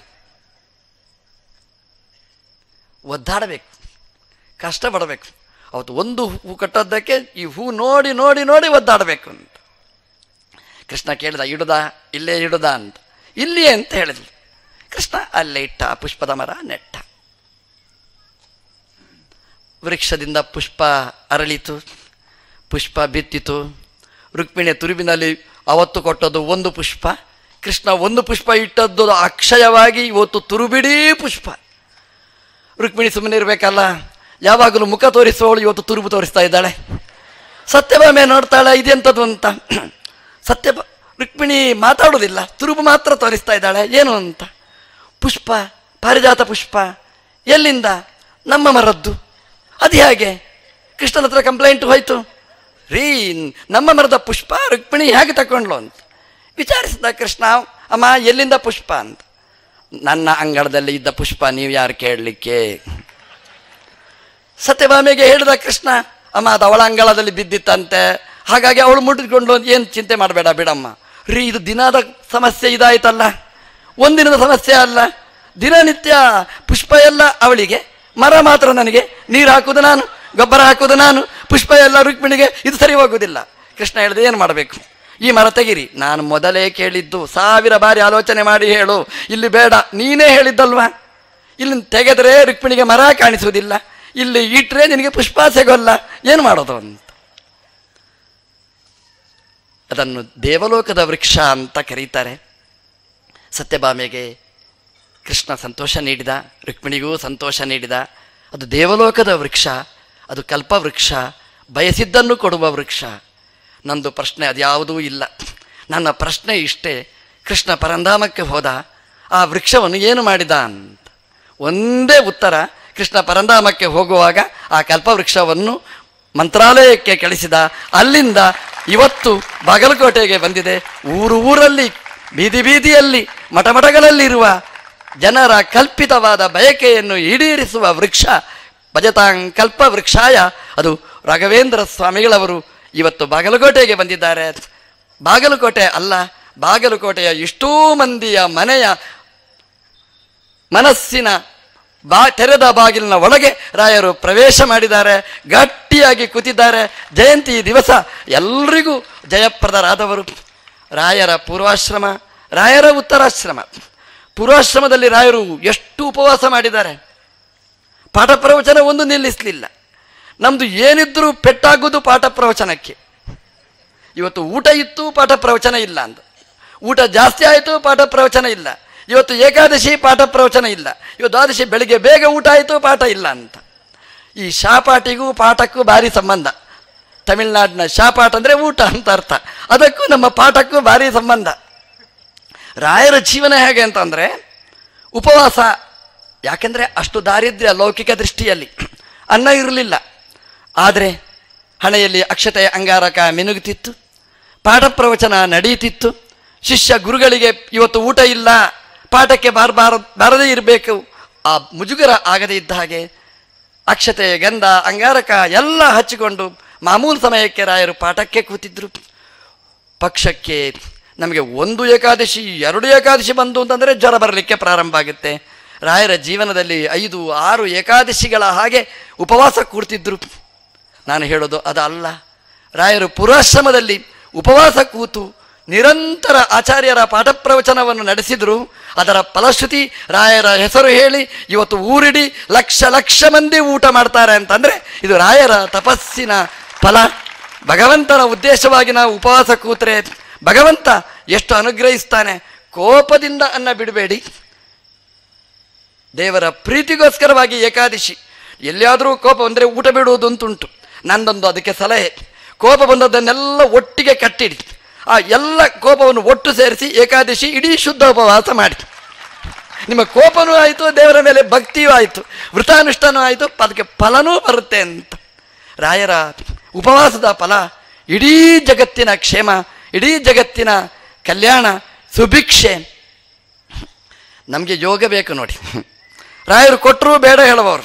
ಒದ್ದಾಡಬೇಕು ಕಷ್ಟಪಡಬೇಕು ಅವತ್ತು ಒಂದು ಹೂ ಕಟ್ಟೋದಕ್ಕೆ ಈ ಹೂ ನೋಡಿ ನೋಡಿ ನೋಡಿ ಒದ್ದಾಡಬೇಕು ಅಂತ ಕೃಷ್ಣ ಕೇಳಿದ ಇಡುದ ಇಲ್ಲೇ ಇಡುದ ಅಂತ ಇಲ್ಲಿ ಅಂತ ಹೇಳಿದ್ಲು ಕೃಷ್ಣ ಅಲ್ಲೇ ಇಟ್ಟ ಆ ಪುಷ್ಪದ ಮರ ನೆಟ್ಟ ವೃಕ್ಷದಿಂದ ಪುಷ್ಪ ಅರಳಿತು ಪುಷ್ಪ ಬಿತ್ತಿತು ರುಕ್ಮಿಣಿಯ ತುರುಬಿನಲ್ಲಿ ಅವತ್ತು ಕೊಟ್ಟದ್ದು ಒಂದು ಪುಷ್ಪ ಕೃಷ್ಣ ಒಂದು ಪುಷ್ಪ ಇಟ್ಟದ್ದು ಅಕ್ಷಯವಾಗಿ ಇವತ್ತು ತುರುಬಿಡೀ ಪುಷ್ಪ ರುಕ್ಮಿಣಿ ಸುಮ್ಮನೆ ಇರಬೇಕಲ್ಲ ಯಾವಾಗಲೂ ಮುಖ ತೋರಿಸುವವಳು ಇವತ್ತು ತುರುಬು ತೋರಿಸ್ತಾ ಇದ್ದಾಳೆ ಸತ್ಯಭಾಮೆ ನೋಡ್ತಾಳೆ ಇದೆಂಥದ್ದು ಅಂತ ಸತ್ಯ ರುಕ್ಮಿಣಿ ಮಾತಾಡೋದಿಲ್ಲ ತುರುಬು ಮಾತ್ರ ತೋರಿಸ್ತಾ ಇದ್ದಾಳೆ ಏನು ಅಂತ ಪುಷ್ಪ ಪಾರಿಜಾತ ಪುಷ್ಪ ಎಲ್ಲಿಂದ ನಮ್ಮ ಮರದ್ದು ಅದು ಹೇಗೆ ಕೃಷ್ಣನ ಹತ್ರ ಕಂಪ್ಲೇಂಟ್ ಹೋಯ್ತು ರೀ ನಮ್ಮ ಮರದ ಪುಷ್ಪ ರುಕ್ಮಿಣಿ ಹೇಗೆ ತಗೊಂಡ್ಲು ಅಂತ ವಿಚಾರಿಸಿದ ಕೃಷ್ಣ ಅಮ್ಮ ಎಲ್ಲಿಂದ ಪುಷ್ಪ ಅಂತ ನನ್ನ ಅಂಗಳದಲ್ಲಿ ಇದ್ದ ಪುಷ್ಪ ನೀವು ಯಾರು ಕೇಳಲಿಕ್ಕೆ ಸತ್ಯಭಾಮೆಗೆ ಹೇಳಿದ ಕೃಷ್ಣ ಅಮ್ಮ ಅದು ಅವಳ ಅಂಗಳದಲ್ಲಿ ಬಿದ್ದಿತ್ತಂತೆ ಹಾಗಾಗಿ ಅವಳು ಮುಟ್ಟಿಕೊಂಡು ಏನು ಚಿಂತೆ ಮಾಡಬೇಡ ಬಿಡಮ್ಮ ರೀ ಇದು ದಿನದ ಸಮಸ್ಯೆ ಇದಾಯ್ತಲ್ಲ ಒಂದಿನದ ಸಮಸ್ಯೆ ಅಲ್ಲ ದಿನನಿತ್ಯ ಪುಷ್ಪ ಎಲ್ಲ ಅವಳಿಗೆ ಮರ ಮಾತ್ರ ನನಗೆ ನೀರು ಹಾಕುವುದು ನಾನು ಗೊಬ್ಬರ ಹಾಕುವುದು ನಾನು ಪುಷ್ಪ ಎಲ್ಲ ರುಕ್ಮಿಣಿಗೆ ಇದು ಸರಿ ಹೋಗುವುದಿಲ್ಲ ಕೃಷ್ಣ ಹೇಳಿದೆ ಏನು ಮಾಡಬೇಕು ಈ ಮರ ತೆಗಿರಿ ನಾನು ಮೊದಲೇ ಕೇಳಿದ್ದು ಸಾವಿರ ಬಾರಿ ಆಲೋಚನೆ ಮಾಡಿ ಹೇಳು ಇಲ್ಲಿ ಬೇಡ ನೀನೇ ಹೇಳಿದ್ದಲ್ವಾ ಇಲ್ಲಿ ತೆಗೆದರೆ ರುಕ್ಮಿಣಿಗೆ ಮರ ಕಾಣಿಸುವುದಿಲ್ಲ ಇಲ್ಲಿ ಇಟ್ಟರೆ ನಿನಗೆ ಪುಷ್ಪ ಸಿಗೋಲ್ಲ ಏನು ಮಾಡೋದು ಅಂತ ಅದನ್ನು ದೇವಲೋಕದ ವೃಕ್ಷ ಅಂತ ಕರೀತಾರೆ ಸತ್ಯಭಾಮೆಗೆ ಕೃಷ್ಣ ಸಂತೋಷ ನೀಡಿದ ರುಕ್ಮಿಣಿಗೂ ಸಂತೋಷ ನೀಡಿದ ಅದು ದೇವಲೋಕದ ವೃಕ್ಷ ಅದು ಕಲ್ಪವೃಕ್ಷ ಬಯಸಿದ್ದನ್ನು ಕೊಡುವ ವೃಕ್ಷ ನಂದು ಪ್ರಶ್ನೆ ಅದ್ಯಾವುದೂ ಇಲ್ಲ ನನ್ನ ಪ್ರಶ್ನೆ ಇಷ್ಟೇ ಕೃಷ್ಣ ಪರಂಧಾಮಕ್ಕೆ ಹೋದ ಆ ವೃಕ್ಷವನ್ನು ಏನು ಮಾಡಿದ ಅಂತ ಒಂದೇ ಉತ್ತರ ಕೃಷ್ಣ ಪರಂಧಾಮಕ್ಕೆ ಹೋಗುವಾಗ ಆ ಕಲ್ಪವೃಕ್ಷವನ್ನು ಮಂತ್ರಾಲಯಕ್ಕೆ ಕಳಿಸಿದ ಅಲ್ಲಿಂದ ಇವತ್ತು ಬಾಗಲಕೋಟೆಗೆ ಬಂದಿದೆ ಊರು ಊರಲ್ಲಿ ಬೀದಿ ಬೀದಿಯಲ್ಲಿ ಮಠಮಠಗಳಲ್ಲಿರುವ ಜನರ ಕಲ್ಪಿತವಾದ ಬಯಕೆಯನ್ನು ಈಡೇರಿಸುವ ವೃಕ್ಷ ಭಜತಾಂಗ್ ಕಲ್ಪ ವೃಕ್ಷಾಯ ಅದು ರಾಘವೇಂದ್ರ ಸ್ವಾಮಿಗಳವರು ಇವತ್ತು ಬಾಗಲಕೋಟೆಗೆ ಬಂದಿದ್ದಾರೆ ಬಾಗಲಕೋಟೆ ಅಲ್ಲ ಬಾಗಲಕೋಟೆಯ ಎಷ್ಟೋ ಮಂದಿಯ ಮನೆಯ ಮನಸ್ಸಿನ ಬಾ ತೆರೆದ ಬಾಗಿಲಿನ ಒಳಗೆ ರಾಯರು ಪ್ರವೇಶ ಮಾಡಿದ್ದಾರೆ ಗಟ್ಟಿಯಾಗಿ ಕೂತಿದ್ದಾರೆ ಜಯಂತಿ ದಿವಸ ಎಲ್ರಿಗೂ ಜಯಪ್ರದರಾದವರು ರಾಯರ ಪೂರ್ವಾಶ್ರಮ ರಾಯರ ಉತ್ತರಾಶ್ರಮ ಪೂರ್ವಾಶ್ರಮದಲ್ಲಿ ರಾಯರು ಎಷ್ಟು ಉಪವಾಸ ಮಾಡಿದ್ದಾರೆ ಪಾಠ ಪ್ರವಚನ ಒಂದು ನಿಲ್ಲಿಸಲಿಲ್ಲ ನಮ್ಮದು ಏನಿದ್ರೂ ಪೆಟ್ಟಾಗೋದು ಪಾಠ ಪ್ರವಚನಕ್ಕೆ ಇವತ್ತು ಊಟ ಇತ್ತು ಪಾಠ ಪ್ರವಚನ ಇಲ್ಲ ಅಂತ ಊಟ ಜಾಸ್ತಿ ಆಯಿತು ಪಾಠ ಪ್ರವಚನ ಇಲ್ಲ ಇವತ್ತು ಏಕಾದಶಿ ಪಾಠ ಪ್ರವಚನ ಇಲ್ಲ ಇವತ್ತು ದ್ವಾದಶಿ ಬೆಳಿಗ್ಗೆ ಬೇಗ ಊಟ ಆಯಿತು ಪಾಠ ಇಲ್ಲ ಅಂತ ಈ ಶಾಪಾಟಿಗೂ ಪಾಠಕ್ಕೂ ಭಾರಿ ಸಂಬಂಧ ತಮಿಳ್ನಾಡಿನ ಶಾಪಾಟ ಅಂದರೆ ಊಟ ಅಂತ ಅರ್ಥ ಅದಕ್ಕೂ ನಮ್ಮ ಪಾಠಕ್ಕೂ ಭಾರಿ ಸಂಬಂಧ ರಾಯರ ಜೀವನ ಹೇಗೆ ಅಂತಂದರೆ ಉಪವಾಸ ಯಾಕೆಂದರೆ ಅಷ್ಟು ದಾರಿದ್ರ್ಯ ಲೌಕಿಕ ದೃಷ್ಟಿಯಲ್ಲಿ ಅನ್ನ ಇರಲಿಲ್ಲ ಆದರೆ ಹಣೆಯಲ್ಲಿ ಅಕ್ಷತೆಯ ಅಂಗಾರಕ ಮಿನುಗುತ್ತಿತ್ತು ಪಾಠ ಪ್ರವಚನ ನಡೆಯುತ್ತಿತ್ತು ಶಿಷ್ಯ ಗುರುಗಳಿಗೆ ಇವತ್ತು ಊಟ ಇಲ್ಲ ಪಾಠಕ್ಕೆ ಬಾರ ಬಾರ ಬಾರದೇ ಇರಬೇಕು ಆ ಮುಜುಗರ ಆಗದೇ ಇದ್ದ ಹಾಗೆ ಅಕ್ಷತೆ ಗಂಧ ಅಂಗಾರಕ ಎಲ್ಲ ಹಚ್ಚಿಕೊಂಡು ಮಾಮೂಲು ಸಮಯಕ್ಕೆ ರಾಯರು ಪಾಠಕ್ಕೆ ಕೂತಿದ್ರು ಪಕ್ಷಕ್ಕೆ ನಮಗೆ ಒಂದು ಏಕಾದಶಿ ಎರಡು ಏಕಾದಶಿ ಬಂದು ಅಂತಂದರೆ ಜ್ವರ ಬರಲಿಕ್ಕೆ ಪ್ರಾರಂಭ ಆಗುತ್ತೆ ರಾಯರ ಜೀವನದಲ್ಲಿ ಐದು ಆರು ಏಕಾದಶಿಗಳ ಹಾಗೆ ಉಪವಾಸ ಕೂರ್ತಿದ್ರು ನಾನು ಹೇಳೋದು ಅದಲ್ಲ ರಾಯರು ಪುರಾಶ್ರಮದಲ್ಲಿ ಉಪವಾಸ ಕೂತು ನಿರಂತರ ಆಚಾರ್ಯರ ಪಾಠ ಪ್ರವಚನವನ್ನು ನಡೆಸಿದರು ಅದರ ಫಲಶ್ರುತಿ ರಾಯರ ಹೆಸರು ಹೇಳಿ ಇವತ್ತು ಊರಿಡಿ ಲಕ್ಷ ಲಕ್ಷ ಮಂದಿ ಊಟ ಮಾಡ್ತಾರೆ ಅಂತಂದರೆ ಇದು ರಾಯರ ತಪಸ್ಸಿನ ಫಲ ಭಗವಂತನ ಉದ್ದೇಶವಾಗಿ ನಾವು ಉಪವಾಸ ಕೂತ್ರೆ ಭಗವಂತ ಎಷ್ಟು ಅನುಗ್ರಹಿಸ್ತಾನೆ ಕೋಪದಿಂದ ಅನ್ನ ಬಿಡಬೇಡಿ ದೇವರ ಪ್ರೀತಿಗೋಸ್ಕರವಾಗಿ ಏಕಾದಶಿ ಎಲ್ಲಿಯಾದರೂ ಕೋಪ ಅಂದರೆ ಊಟ ಬಿಡುವುದು ಅಂತುಂಟು ನಂದೊಂದು ಅದಕ್ಕೆ ಸಲಹೆ ಕೋಪ ಬಂದದ್ದನ್ನೆಲ್ಲ ಒಟ್ಟಿಗೆ ಕಟ್ಟಿಡಿ ಆ ಎಲ್ಲ ಕೋಪವನ್ನು ಒಟ್ಟು ಸೇರಿಸಿ ಏಕಾದಶಿ ಇಡೀ ಶುದ್ಧ ಉಪವಾಸ ಮಾಡಿ ನಿಮ್ಮ ಕೋಪನೂ ಆಯಿತು ದೇವರ ಮೇಲೆ ಭಕ್ತಿಯೂ ಆಯಿತು ವೃತಾನುಷ್ಠಾನೂ ಆಯಿತು ಅದಕ್ಕೆ ಫಲನೂ ಬರುತ್ತೆ ಅಂತ ರಾಯರ ಉಪವಾಸದ ಫಲ ಇಡೀ ಜಗತ್ತಿನ ಕ್ಷೇಮ ಇಡೀ ಜಗತ್ತಿನ ಕಲ್ಯಾಣ ಸುಭಿಕ್ಷೆ ನಮಗೆ ಯೋಗ ಬೇಕು ನೋಡಿ ರಾಯರು ಕೊಟ್ಟರೂ ಬೇಡ ಹೇಳುವವರು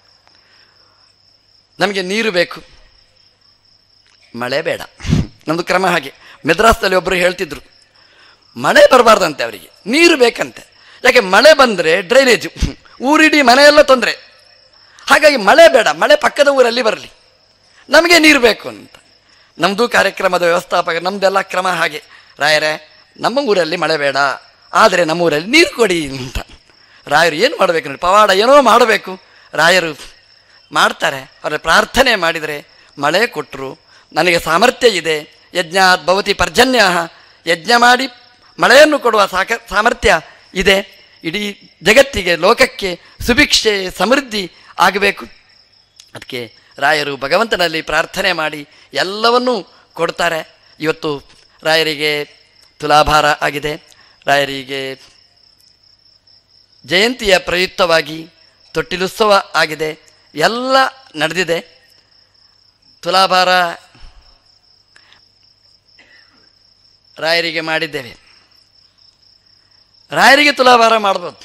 ನಮಗೆ ನೀರು ಬೇಕು ಮಳೆ ಬೇಡ ನಮ್ಮದು ಕ್ರಮ ಹಾಗೆ ಮೆದ್ರಾಸ್ದಲ್ಲಿ ಒಬ್ಬರು ಹೇಳ್ತಿದ್ರು ಮಳೆ ಬರಬಾರ್ದಂತೆ ಅವರಿಗೆ ನೀರು ಬೇಕಂತೆ ಯಾಕೆ ಮಳೆ ಬಂದರೆ ಡ್ರೈನೇಜು ಊರಿಡೀ ಮನೆಯೆಲ್ಲ ತೊಂದರೆ ಹಾಗಾಗಿ ಮಳೆ ಬೇಡ ಮಳೆ ಪಕ್ಕದ ಊರಲ್ಲಿ ಬರಲಿ ನಮಗೆ ನೀರು ಬೇಕು ಅಂತ ನಮ್ಮದು ಕಾರ್ಯಕ್ರಮದ ವ್ಯವಸ್ಥಾಪಕ ನಮ್ಮದೆಲ್ಲ ಕ್ರಮ ಹಾಗೆ ರಾಯರೇ ನಮ್ಮ ಊರಲ್ಲಿ ಮಳೆ ಬೇಡ ಆದರೆ ನಮ್ಮ ಊರಲ್ಲಿ ನೀರು ಕೊಡಿ ಅಂತ ರಾಯರು ಏನು ಮಾಡಬೇಕು ನೋಡಿ ಪವಾಡ ಏನೋ ಮಾಡಬೇಕು ರಾಯರು ಮಾಡ್ತಾರೆ ಅವರ ಪ್ರಾರ್ಥನೆ ಮಾಡಿದರೆ ಮಳೆ ಕೊಟ್ಟರು ನನಗೆ ಸಾಮರ್ಥ್ಯ ಇದೆ ಯಜ್ಞಾತ್ ಭವತಿ ಪರ್ಜನ್ಯ ಯಜ್ಞ ಮಾಡಿ ಮಳೆಯನ್ನು ಕೊಡುವ ಸಾಕ ಸಾಮರ್ಥ್ಯ ಇದೆ ಇಡೀ ಜಗತ್ತಿಗೆ ಲೋಕಕ್ಕೆ ಸುಭಿಕ್ಷೆ ಸಮೃದ್ಧಿ ಆಗಬೇಕು ಅದಕ್ಕೆ ರಾಯರು ಭಗವಂತನಲ್ಲಿ ಪ್ರಾರ್ಥನೆ ಮಾಡಿ ಎಲ್ಲವನ್ನೂ ಕೊಡ್ತಾರೆ ಇವತ್ತು ರಾಯರಿಗೆ ತುಲಾಭಾರ ಆಗಿದೆ ರಾಯರಿಗೆ ಜಯಂತಿಯ ಪ್ರಯುಕ್ತವಾಗಿ ತೊಟ್ಟಿಲುತ್ಸವ ಆಗಿದೆ ಎಲ್ಲ ನಡೆದಿದೆ ತುಲಾಭಾರ ರಾಯರಿಗೆ ಮಾಡಿದ್ದೇವೆ ರಾಯರಿಗೆ ತುಲಾಭಾರ ಮಾಡ್ಬೋದು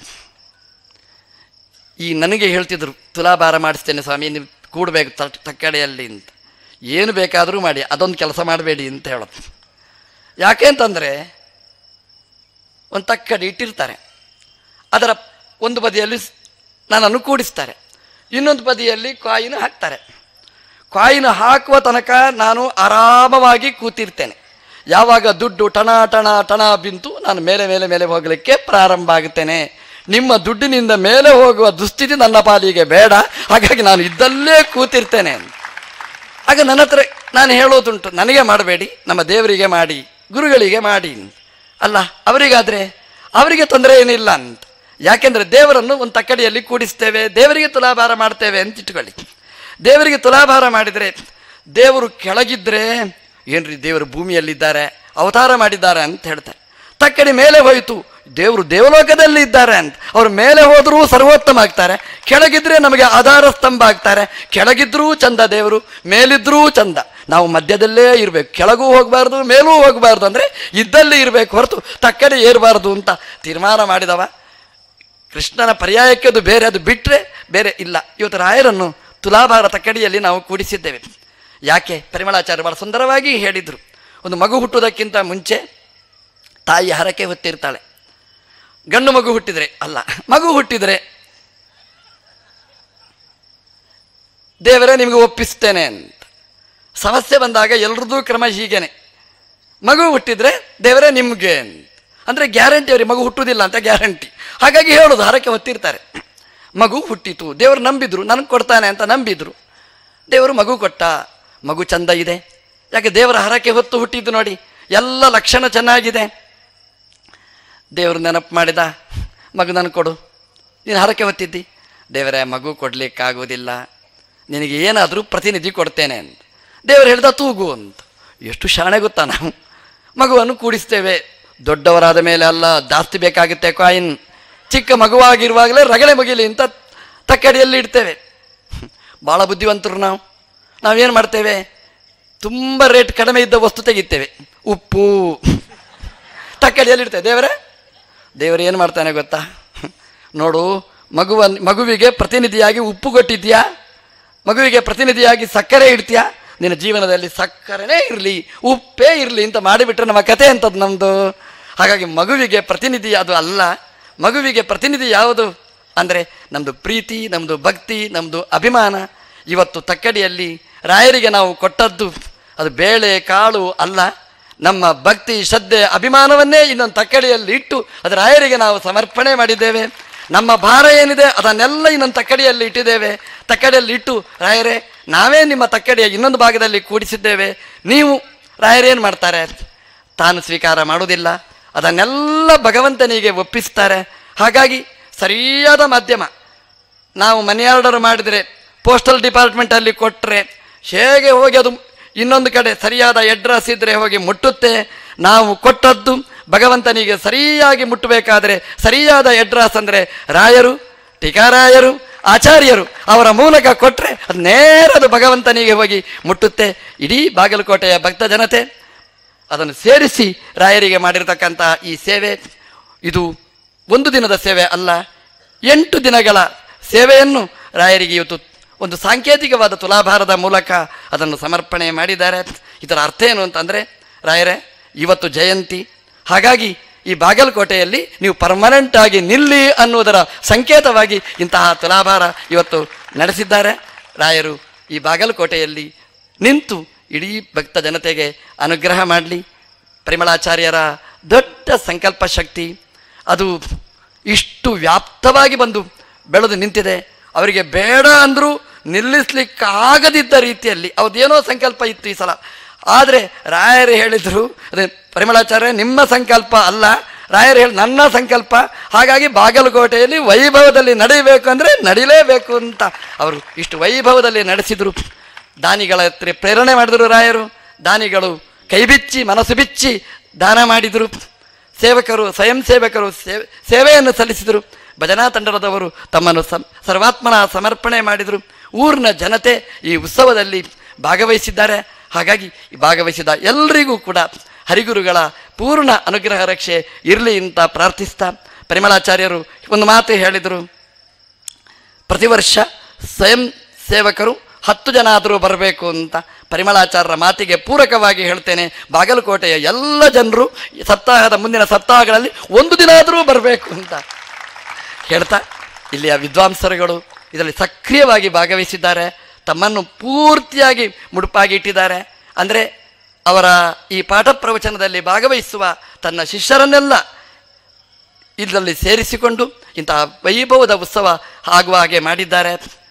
ಈ ನನಗೆ ಹೇಳ್ತಿದ್ರು ತುಲಾಭಾರ ಮಾಡಿಸ್ತೇನೆ ಸ್ವಾಮಿ ನೀವು ಕೂಡಬೇಕು ತಟ್ ತಕ್ಕಡೆಯಲ್ಲಿ ಅಂತ ಏನು ಬೇಕಾದರೂ ಮಾಡಿ ಅದೊಂದು ಕೆಲಸ ಮಾಡಬೇಡಿ ಅಂತ ಹೇಳೋದು ಯಾಕೆ ಅಂತಂದರೆ ಒಂದು ತಕ್ಕಡಿ ಇಟ್ಟಿರ್ತಾರೆ ಅದರ ಒಂದು ಬದಿಯಲ್ಲಿ ಸ್- ನನ್ನನ್ನು ಕೂಡಿಸ್ತಾರೆ ಇನ್ನೊಂದು ಬದಿಯಲ್ಲಿ ಕಾಯಿನ ಹಾಕ್ತಾರೆ ಕಾಯಿನ ಹಾಕುವ ತನಕ ನಾನು ಆರಾಮವಾಗಿ ಕೂತಿರ್ತೇನೆ ಯಾವಾಗ ದುಡ್ಡು ಟಣ ಟಣ ಟಣ ಬಿಂತು ನಾನು ಮೇಲೆ ಮೇಲೆ ಮೇಲೆ ಹೋಗಲಿಕ್ಕೆ ಪ್ರಾರಂಭ ಆಗುತ್ತೇನೆ ನಿಮ್ಮ ದುಡ್ಡಿನಿಂದ ಮೇಲೆ ಹೋಗುವ ದುಸ್ಥಿತಿ ನನ್ನ ಪಾಲಿಗೆ ಬೇಡ ಹಾಗಾಗಿ ನಾನು ಇದ್ದಲ್ಲೇ ಕೂತಿರ್ತೇನೆ ಅಂತ ಆಗ ನನ್ನ ಹತ್ರ ನಾನು ಹೇಳೋದುಂಟು ನನಗೆ ಮಾಡಬೇಡಿ ನಮ್ಮ ದೇವರಿಗೆ ಮಾಡಿ ಗುರುಗಳಿಗೆ ಮಾಡಿ ಅಂತ. ಅಲ್ಲ ಅವರಿಗಾದರೆ ಅವರಿಗೆ ತೊಂದರೆ ಏನಿಲ್ಲ ಅಂತ ಯಾಕೆಂದರೆ ದೇವರನ್ನು ಒಂದು ತಕ್ಕಡಿಯಲ್ಲಿ ಕೂಡಿಸ್ತೇವೆ ದೇವರಿಗೆ ತುಲಾಭಾರ ಮಾಡ್ತೇವೆ ಅಂತ ಇಟ್ಕೊಳ್ಳಿ ದೇವರಿಗೆ ತುಲಾಭಾರ ಮಾಡಿದರೆ ದೇವರು ಕೆಳಗಿದ್ರೆ ಏನ್ರಿ ದೇವರು ಭೂಮಿಯಲ್ಲಿದ್ದಾರೆ ಅವತಾರ ಮಾಡಿದ್ದಾರೆ ಅಂತ ಹೇಳ್ತಾರೆ ತಕ್ಕಡಿ ಮೇಲೆ ಹೋಯಿತು ದೇವರು ದೇವಲೋಕದಲ್ಲಿ ಇದ್ದಾರೆ ಅಂತ ಅವ್ರು ಮೇಲೆ ಹೋದರೂ ಸರ್ವೋತ್ತಮ ಆಗ್ತಾರೆ ಕೆಳಗಿದ್ರೆ ನಮಗೆ ಆಧಾರ ಸ್ತಂಭ ಆಗ್ತಾರೆ ಕೆಳಗಿದ್ರೂ ಚಂದ ದೇವರು ಮೇಲಿದ್ರೂ ಚಂದ ನಾವು ಮಧ್ಯದಲ್ಲೇ ಇರಬೇಕು ಕೆಳಗೂ ಹೋಗಬಾರ್ದು ಮೇಲೂ ಹೋಗಬಾರ್ದು ಅಂದರೆ ಇದ್ದಲ್ಲಿ ಇರಬೇಕು ಹೊರತು ತಕ್ಕಡಿ ಏರಬಾರ್ದು ಅಂತ ತೀರ್ಮಾನ ಮಾಡಿದವ ಕೃಷ್ಣನ ಪರ್ಯಾಯಕ್ಕೆ ಅದು ಬೇರೆ ಅದು ಬಿಟ್ಟರೆ ಬೇರೆ ಇಲ್ಲ ಇವತ್ತು ರಾಯರನ್ನು ತುಲಾಭಾರ ತಕ್ಕಡಿಯಲ್ಲಿ ನಾವು ಕೂಡಿಸಿದ್ದೇವೆ ಯಾಕೆ ಪರಿಮಳಾಚಾರ್ಯ ಬಹಳ ಸುಂದರವಾಗಿ ಹೇಳಿದರು ಒಂದು ಮಗು ಹುಟ್ಟುವುದಕ್ಕಿಂತ ಮುಂಚೆ ತಾಯಿ ಹರಕೆ ಹೊತ್ತಿರ್ತಾಳೆ ಗಂಡು ಮಗು ಹುಟ್ಟಿದರೆ ಅಲ್ಲ ಮಗು ಹುಟ್ಟಿದರೆ ದೇವರೇ ನಿಮಗೆ ಒಪ್ಪಿಸ್ತೇನೆ ಅಂತ ಸಮಸ್ಯೆ ಬಂದಾಗ ಎಲ್ರದ್ದು ಕ್ರಮ ಹೀಗೇನೆ ಮಗು ಹುಟ್ಟಿದ್ರೆ ದೇವರೇ ನಿಮಗೆ ಅಂತ ಅಂದರೆ ಗ್ಯಾರಂಟಿ ಅವ್ರಿಗೆ ಮಗು ಹುಟ್ಟುವುದಿಲ್ಲ ಅಂತ ಗ್ಯಾರಂಟಿ ಹಾಗಾಗಿ ಹೇಳೋದು ಹರಕೆ ಹೊತ್ತಿರ್ತಾರೆ ಮಗು ಹುಟ್ಟಿತು ದೇವರು ನಂಬಿದ್ರು ನನಗೆ ಕೊಡ್ತಾನೆ ಅಂತ ನಂಬಿದ್ರು ದೇವರು ಮಗು ಕೊಟ್ಟ ಮಗು ಚಂದ ಇದೆ ಯಾಕೆ ದೇವರ ಹರಕೆ ಹೊತ್ತು ಹುಟ್ಟಿದ್ದು ನೋಡಿ ಎಲ್ಲ ಲಕ್ಷಣ ಚೆನ್ನಾಗಿದೆ ದೇವರು ನೆನಪು ಮಾಡಿದ ಮಗು ನನಗೆ ಕೊಡು ನೀನು ಹರಕೆ ಹೊತ್ತಿದ್ದಿ ದೇವರೇ ಮಗು ಕೊಡಲಿಕ್ಕಾಗೋದಿಲ್ಲ ನಿನಗೆ ಏನಾದರೂ ಪ್ರತಿನಿಧಿ ಕೊಡ್ತೇನೆ ಅಂತ ದೇವರು ಹೇಳ್ದ ತೂಗು ಅಂತ ಎಷ್ಟು ಶಾಣೆ ಗೊತ್ತಾ ನಾವು ಮಗುವನ್ನು ಕೂಡಿಸ್ತೇವೆ ದೊಡ್ಡವರಾದ ಮೇಲೆ ಅಲ್ಲ ಜಾಸ್ತಿ ಬೇಕಾಗುತ್ತೆ ಕಾಯಿನ್ ಚಿಕ್ಕ ಮಗುವಾಗಿರುವಾಗಲೇ ರಗಳೆ ಮುಗಿಲಿ ಅಂತ ತಕ್ಕಡಿಯಲ್ಲಿ ಇಡ್ತೇವೆ ಭಾಳ ಬುದ್ಧಿವಂತರು ನಾವು ನಾವೇನು ಮಾಡ್ತೇವೆ ತುಂಬ ರೇಟ್ ಕಡಿಮೆ ಇದ್ದ ವಸ್ತು ತೆಗಿತೇವೆ ಉಪ್ಪು ತಕ್ಕಡಿಯಲ್ಲಿ ಇಡ್ತೇವೆ ದೇವರೇ ದೇವರು ಏನು ಮಾಡ್ತಾನೆ ಗೊತ್ತಾ ನೋಡು ಮಗುವನ್ ಮಗುವಿಗೆ ಪ್ರತಿನಿಧಿಯಾಗಿ ಉಪ್ಪು ಕೊಟ್ಟಿದ್ಯಾ ಮಗುವಿಗೆ ಪ್ರತಿನಿಧಿಯಾಗಿ ಸಕ್ಕರೆ ಇಡ್ತೀಯಾ ನಿನ್ನ ಜೀವನದಲ್ಲಿ ಸಕ್ಕರೆನೇ ಇರಲಿ ಉಪ್ಪೇ ಇರಲಿ ಅಂತ ಮಾಡಿಬಿಟ್ರೆ ನಮ್ಮ ಕತೆ ಅಂತದ್ದು ನಮ್ಮದು ಹಾಗಾಗಿ ಮಗುವಿಗೆ ಪ್ರತಿನಿಧಿ ಅದು ಅಲ್ಲ ಮಗುವಿಗೆ ಪ್ರತಿನಿಧಿ ಯಾವುದು ಅಂದರೆ ನಮ್ಮದು ಪ್ರೀತಿ ನಮ್ಮದು ಭಕ್ತಿ ನಮ್ಮದು ಅಭಿಮಾನ ಇವತ್ತು ತಕ್ಕಡಿಯಲ್ಲಿ ರಾಯರಿಗೆ ನಾವು ಕೊಟ್ಟದ್ದು ಅದು ಬೇಳೆ ಕಾಳು ಅಲ್ಲ ನಮ್ಮ ಭಕ್ತಿ ಶ್ರದ್ಧೆ ಅಭಿಮಾನವನ್ನೇ ಇನ್ನೊಂದು ತಕ್ಕಡಿಯಲ್ಲಿ ಇಟ್ಟು ಅದು ರಾಯರಿಗೆ ನಾವು ಸಮರ್ಪಣೆ ಮಾಡಿದ್ದೇವೆ ನಮ್ಮ ಭಾರ ಏನಿದೆ ಅದನ್ನೆಲ್ಲ ಇನ್ನೊಂದು ತಕ್ಕಡಿಯಲ್ಲಿ ಇಟ್ಟಿದ್ದೇವೆ ತಕ್ಕಡಿಯಲ್ಲಿ ಇಟ್ಟು ರಾಯರೇ ನಾವೇ ನಿಮ್ಮ ತಕ್ಕಡಿಯ ಇನ್ನೊಂದು ಭಾಗದಲ್ಲಿ ಕೂಡಿಸಿದ್ದೇವೆ ನೀವು ರಾಯರೇನು ಮಾಡ್ತಾರೆ ತಾನು ಸ್ವೀಕಾರ ಮಾಡುವುದಿಲ್ಲ ಅದನ್ನೆಲ್ಲ ಭಗವಂತನಿಗೆ ಒಪ್ಪಿಸ್ತಾರೆ ಹಾಗಾಗಿ ಸರಿಯಾದ ಮಾಧ್ಯಮ ನಾವು ಮನಿ ಆರ್ಡರ್ ಮಾಡಿದರೆ ಪೋಸ್ಟಲ್ ಡಿಪಾರ್ಟ್ಮೆಂಟಲ್ಲಿ ಕೊಟ್ಟರೆ ಹೇಗೆ ಹೋಗಿ ಅದು ಇನ್ನೊಂದು ಕಡೆ ಸರಿಯಾದ ಅಡ್ರೆಸ್ ಇದ್ದರೆ ಹೋಗಿ ಮುಟ್ಟುತ್ತೆ ನಾವು ಕೊಟ್ಟದ್ದು ಭಗವಂತನಿಗೆ ಸರಿಯಾಗಿ ಮುಟ್ಟಬೇಕಾದರೆ ಸರಿಯಾದ ಅಡ್ರೆಸ್ ಅಂದರೆ ರಾಯರು ಟೀಕಾರಾಯರು ಆಚಾರ್ಯರು ಅವರ ಮೂಲಕ ಕೊಟ್ಟರೆ ಅದು ನೇರ ಅದು ಭಗವಂತನಿಗೆ ಹೋಗಿ ಮುಟ್ಟುತ್ತೆ ಇಡೀ ಬಾಗಲಕೋಟೆಯ ಭಕ್ತ ಜನತೆ ಅದನ್ನು ಸೇರಿಸಿ ರಾಯರಿಗೆ ಮಾಡಿರತಕ್ಕಂಥ ಈ ಸೇವೆ ಇದು ಒಂದು ದಿನದ ಸೇವೆ ಅಲ್ಲ ಎಂಟು ದಿನಗಳ ಸೇವೆಯನ್ನು ರಾಯರಿಗೆ ಇವತ್ತು ಒಂದು ಸಾಂಕೇತಿಕವಾದ ತುಲಾಭಾರದ ಮೂಲಕ ಅದನ್ನು ಸಮರ್ಪಣೆ ಮಾಡಿದ್ದಾರೆ ಇದರ ಅರ್ಥ ಏನು ಅಂತಂದರೆ ರಾಯರೇ ಇವತ್ತು ಜಯಂತಿ ಹಾಗಾಗಿ ಈ ಬಾಗಲಕೋಟೆಯಲ್ಲಿ ನೀವು ಪರ್ಮನೆಂಟ್ ಆಗಿ ನಿಲ್ಲಿ ಅನ್ನುವುದರ ಸಂಕೇತವಾಗಿ ಇಂತಹ ತುಲಾಭಾರ ಇವತ್ತು ನಡೆಸಿದ್ದಾರೆ ರಾಯರು ಈ ಬಾಗಲಕೋಟೆಯಲ್ಲಿ ನಿಂತು ಇಡೀ ಭಕ್ತ ಜನತೆಗೆ ಅನುಗ್ರಹ ಮಾಡಲಿ ಪರಿಮಳಾಚಾರ್ಯರ ದೊಡ್ಡ ಸಂಕಲ್ಪ ಶಕ್ತಿ ಅದು ಇಷ್ಟು ವ್ಯಾಪ್ತವಾಗಿ ಬಂದು ಬೆಳೆದು ನಿಂತಿದೆ ಅವರಿಗೆ ಬೇಡ ಅಂದರೂ ನಿಲ್ಲಿಸ್ಲಿಕ್ಕಾಗದಿದ್ದ ರೀತಿಯಲ್ಲಿ ಅವ್ರದ್ದೇನೋ ಸಂಕಲ್ಪ ಇತ್ತು ಈ ಸಲ ಆದರೆ ರಾಯರು ಹೇಳಿದರು ಅದೇ ಪರಿಮಳಾಚಾರ್ಯ ನಿಮ್ಮ ಸಂಕಲ್ಪ ಅಲ್ಲ ರಾಯರು ಹೇಳಿ ನನ್ನ ಸಂಕಲ್ಪ ಹಾಗಾಗಿ ಬಾಗಲಕೋಟೆಯಲ್ಲಿ ವೈಭವದಲ್ಲಿ ನಡೆಯಬೇಕು ಅಂದರೆ ನಡಿಲೇಬೇಕು ಅಂತ ಅವರು ಇಷ್ಟು ವೈಭವದಲ್ಲಿ ನಡೆಸಿದರು ದಾನಿಗಳ ಹತ್ರ ಪ್ರೇರಣೆ ಮಾಡಿದರು ರಾಯರು ದಾನಿಗಳು ಕೈಬಿಚ್ಚಿ ಮನಸ್ಸು ಬಿಚ್ಚಿ ದಾನ ಮಾಡಿದರು ಸೇವಕರು ಸ್ವಯಂ ಸೇವಕರು ಸೇವೆ ಸೇವೆಯನ್ನು ಸಲ್ಲಿಸಿದರು ಭಜನಾ ತಂಡದವರು ತಮ್ಮನ್ನು ಸಂ ಸರ್ವಾತ್ಮನ ಸಮರ್ಪಣೆ ಮಾಡಿದರು ಊರಿನ ಜನತೆ ಈ ಉತ್ಸವದಲ್ಲಿ ಭಾಗವಹಿಸಿದ್ದಾರೆ ಹಾಗಾಗಿ ಈ ಭಾಗವಹಿಸಿದ ಎಲ್ಲರಿಗೂ ಕೂಡ ಹರಿಗುರುಗಳ ಪೂರ್ಣ ಅನುಗ್ರಹ ರಕ್ಷೆ ಇರಲಿ ಅಂತ ಪ್ರಾರ್ಥಿಸ್ತಾ ಪರಿಮಳಾಚಾರ್ಯರು ಒಂದು ಮಾತು ಹೇಳಿದರು ಪ್ರತಿ ವರ್ಷ ಸ್ವಯಂ ಸೇವಕರು ಹತ್ತು ಜನ ಆದರೂ ಬರಬೇಕು ಅಂತ ಪರಿಮಳಾಚಾರ್ಯರ ಮಾತಿಗೆ ಪೂರಕವಾಗಿ ಹೇಳ್ತೇನೆ ಬಾಗಲಕೋಟೆಯ ಎಲ್ಲ ಜನರು ಈ ಸಪ್ತಾಹದ ಮುಂದಿನ ಸಪ್ತಾಹಗಳಲ್ಲಿ ಒಂದು ದಿನ ಆದರೂ ಬರಬೇಕು ಅಂತ ಹೇಳ್ತಾ ಇಲ್ಲಿಯ ವಿದ್ವಾಂಸರುಗಳು ಇದರಲ್ಲಿ ಸಕ್ರಿಯವಾಗಿ ಭಾಗವಹಿಸಿದ್ದಾರೆ ತಮ್ಮನ್ನು ಪೂರ್ತಿಯಾಗಿ ಮುಡುಪಾಗಿ ಇಟ್ಟಿದ್ದಾರೆ ಅಂದರೆ ಅವರ ಈ ಪಾಠ ಪ್ರವಚನದಲ್ಲಿ ಭಾಗವಹಿಸುವ ತನ್ನ ಶಿಷ್ಯರನ್ನೆಲ್ಲ ಇದರಲ್ಲಿ ಸೇರಿಸಿಕೊಂಡು ಇಂತಹ ವೈಭವದ ಉತ್ಸವ ಆಗುವ ಹಾಗೆ ಮಾಡಿದ್ದಾರೆ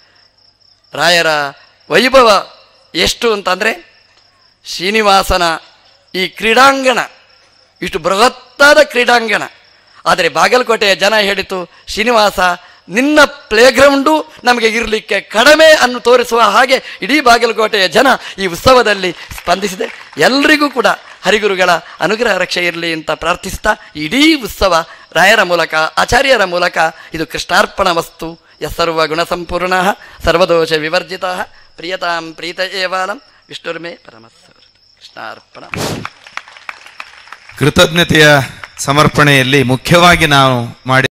ರಾಯರ ವೈಭವ ಎಷ್ಟು ಅಂತಂದರೆ ಶ್ರೀನಿವಾಸನ ಈ ಕ್ರೀಡಾಂಗಣ ಇಷ್ಟು ಬೃಹತ್ತಾದ ಕ್ರೀಡಾಂಗಣ ಆದರೆ ಬಾಗಲಕೋಟೆಯ ಜನ ಹೇಳಿತು ಶ್ರೀನಿವಾಸ ನಿನ್ನ ಪ್ಲೇಗ್ರೌಂಡು ನಮಗೆ ಇರಲಿಕ್ಕೆ ಕಡಿಮೆ ಅನ್ನು ತೋರಿಸುವ ಹಾಗೆ ಇಡೀ ಬಾಗಲಕೋಟೆಯ ಜನ ಈ ಉತ್ಸವದಲ್ಲಿ ಸ್ಪಂದಿಸಿದೆ ಎಲ್ರಿಗೂ ಕೂಡ ಹರಿಗುರುಗಳ ಅನುಗ್ರಹ ರಕ್ಷೆ ಇರಲಿ ಅಂತ ಪ್ರಾರ್ಥಿಸ್ತಾ ಇಡೀ ಉತ್ಸವ ರಾಯರ ಮೂಲಕ ಆಚಾರ್ಯರ ಮೂಲಕ ಇದು ಕೃಷ್ಣಾರ್ಪಣ ವಸ್ತು ಯಸ್ಸರ್ವ ಗುಣಸಂಪೂರ್ಣ ಸರ್ವದೋಷ ವಿವರ್ಜಿತ ಪ್ರಿಯತಾಂ ಪ್ರೀತ ಏವಾಲಂ ವಿಷ್ಣುರ್ಮೇ ಪರಮಸ್ಸರ್ ಕೃಷ್ಣಾರ್ಪಣ ಕೃತಜ್ಞತೆಯ ಸಮರ್ಪಣೆಯಲ್ಲಿ ಮುಖ್ಯವಾಗಿ ನಾವು ಮಾಡಿ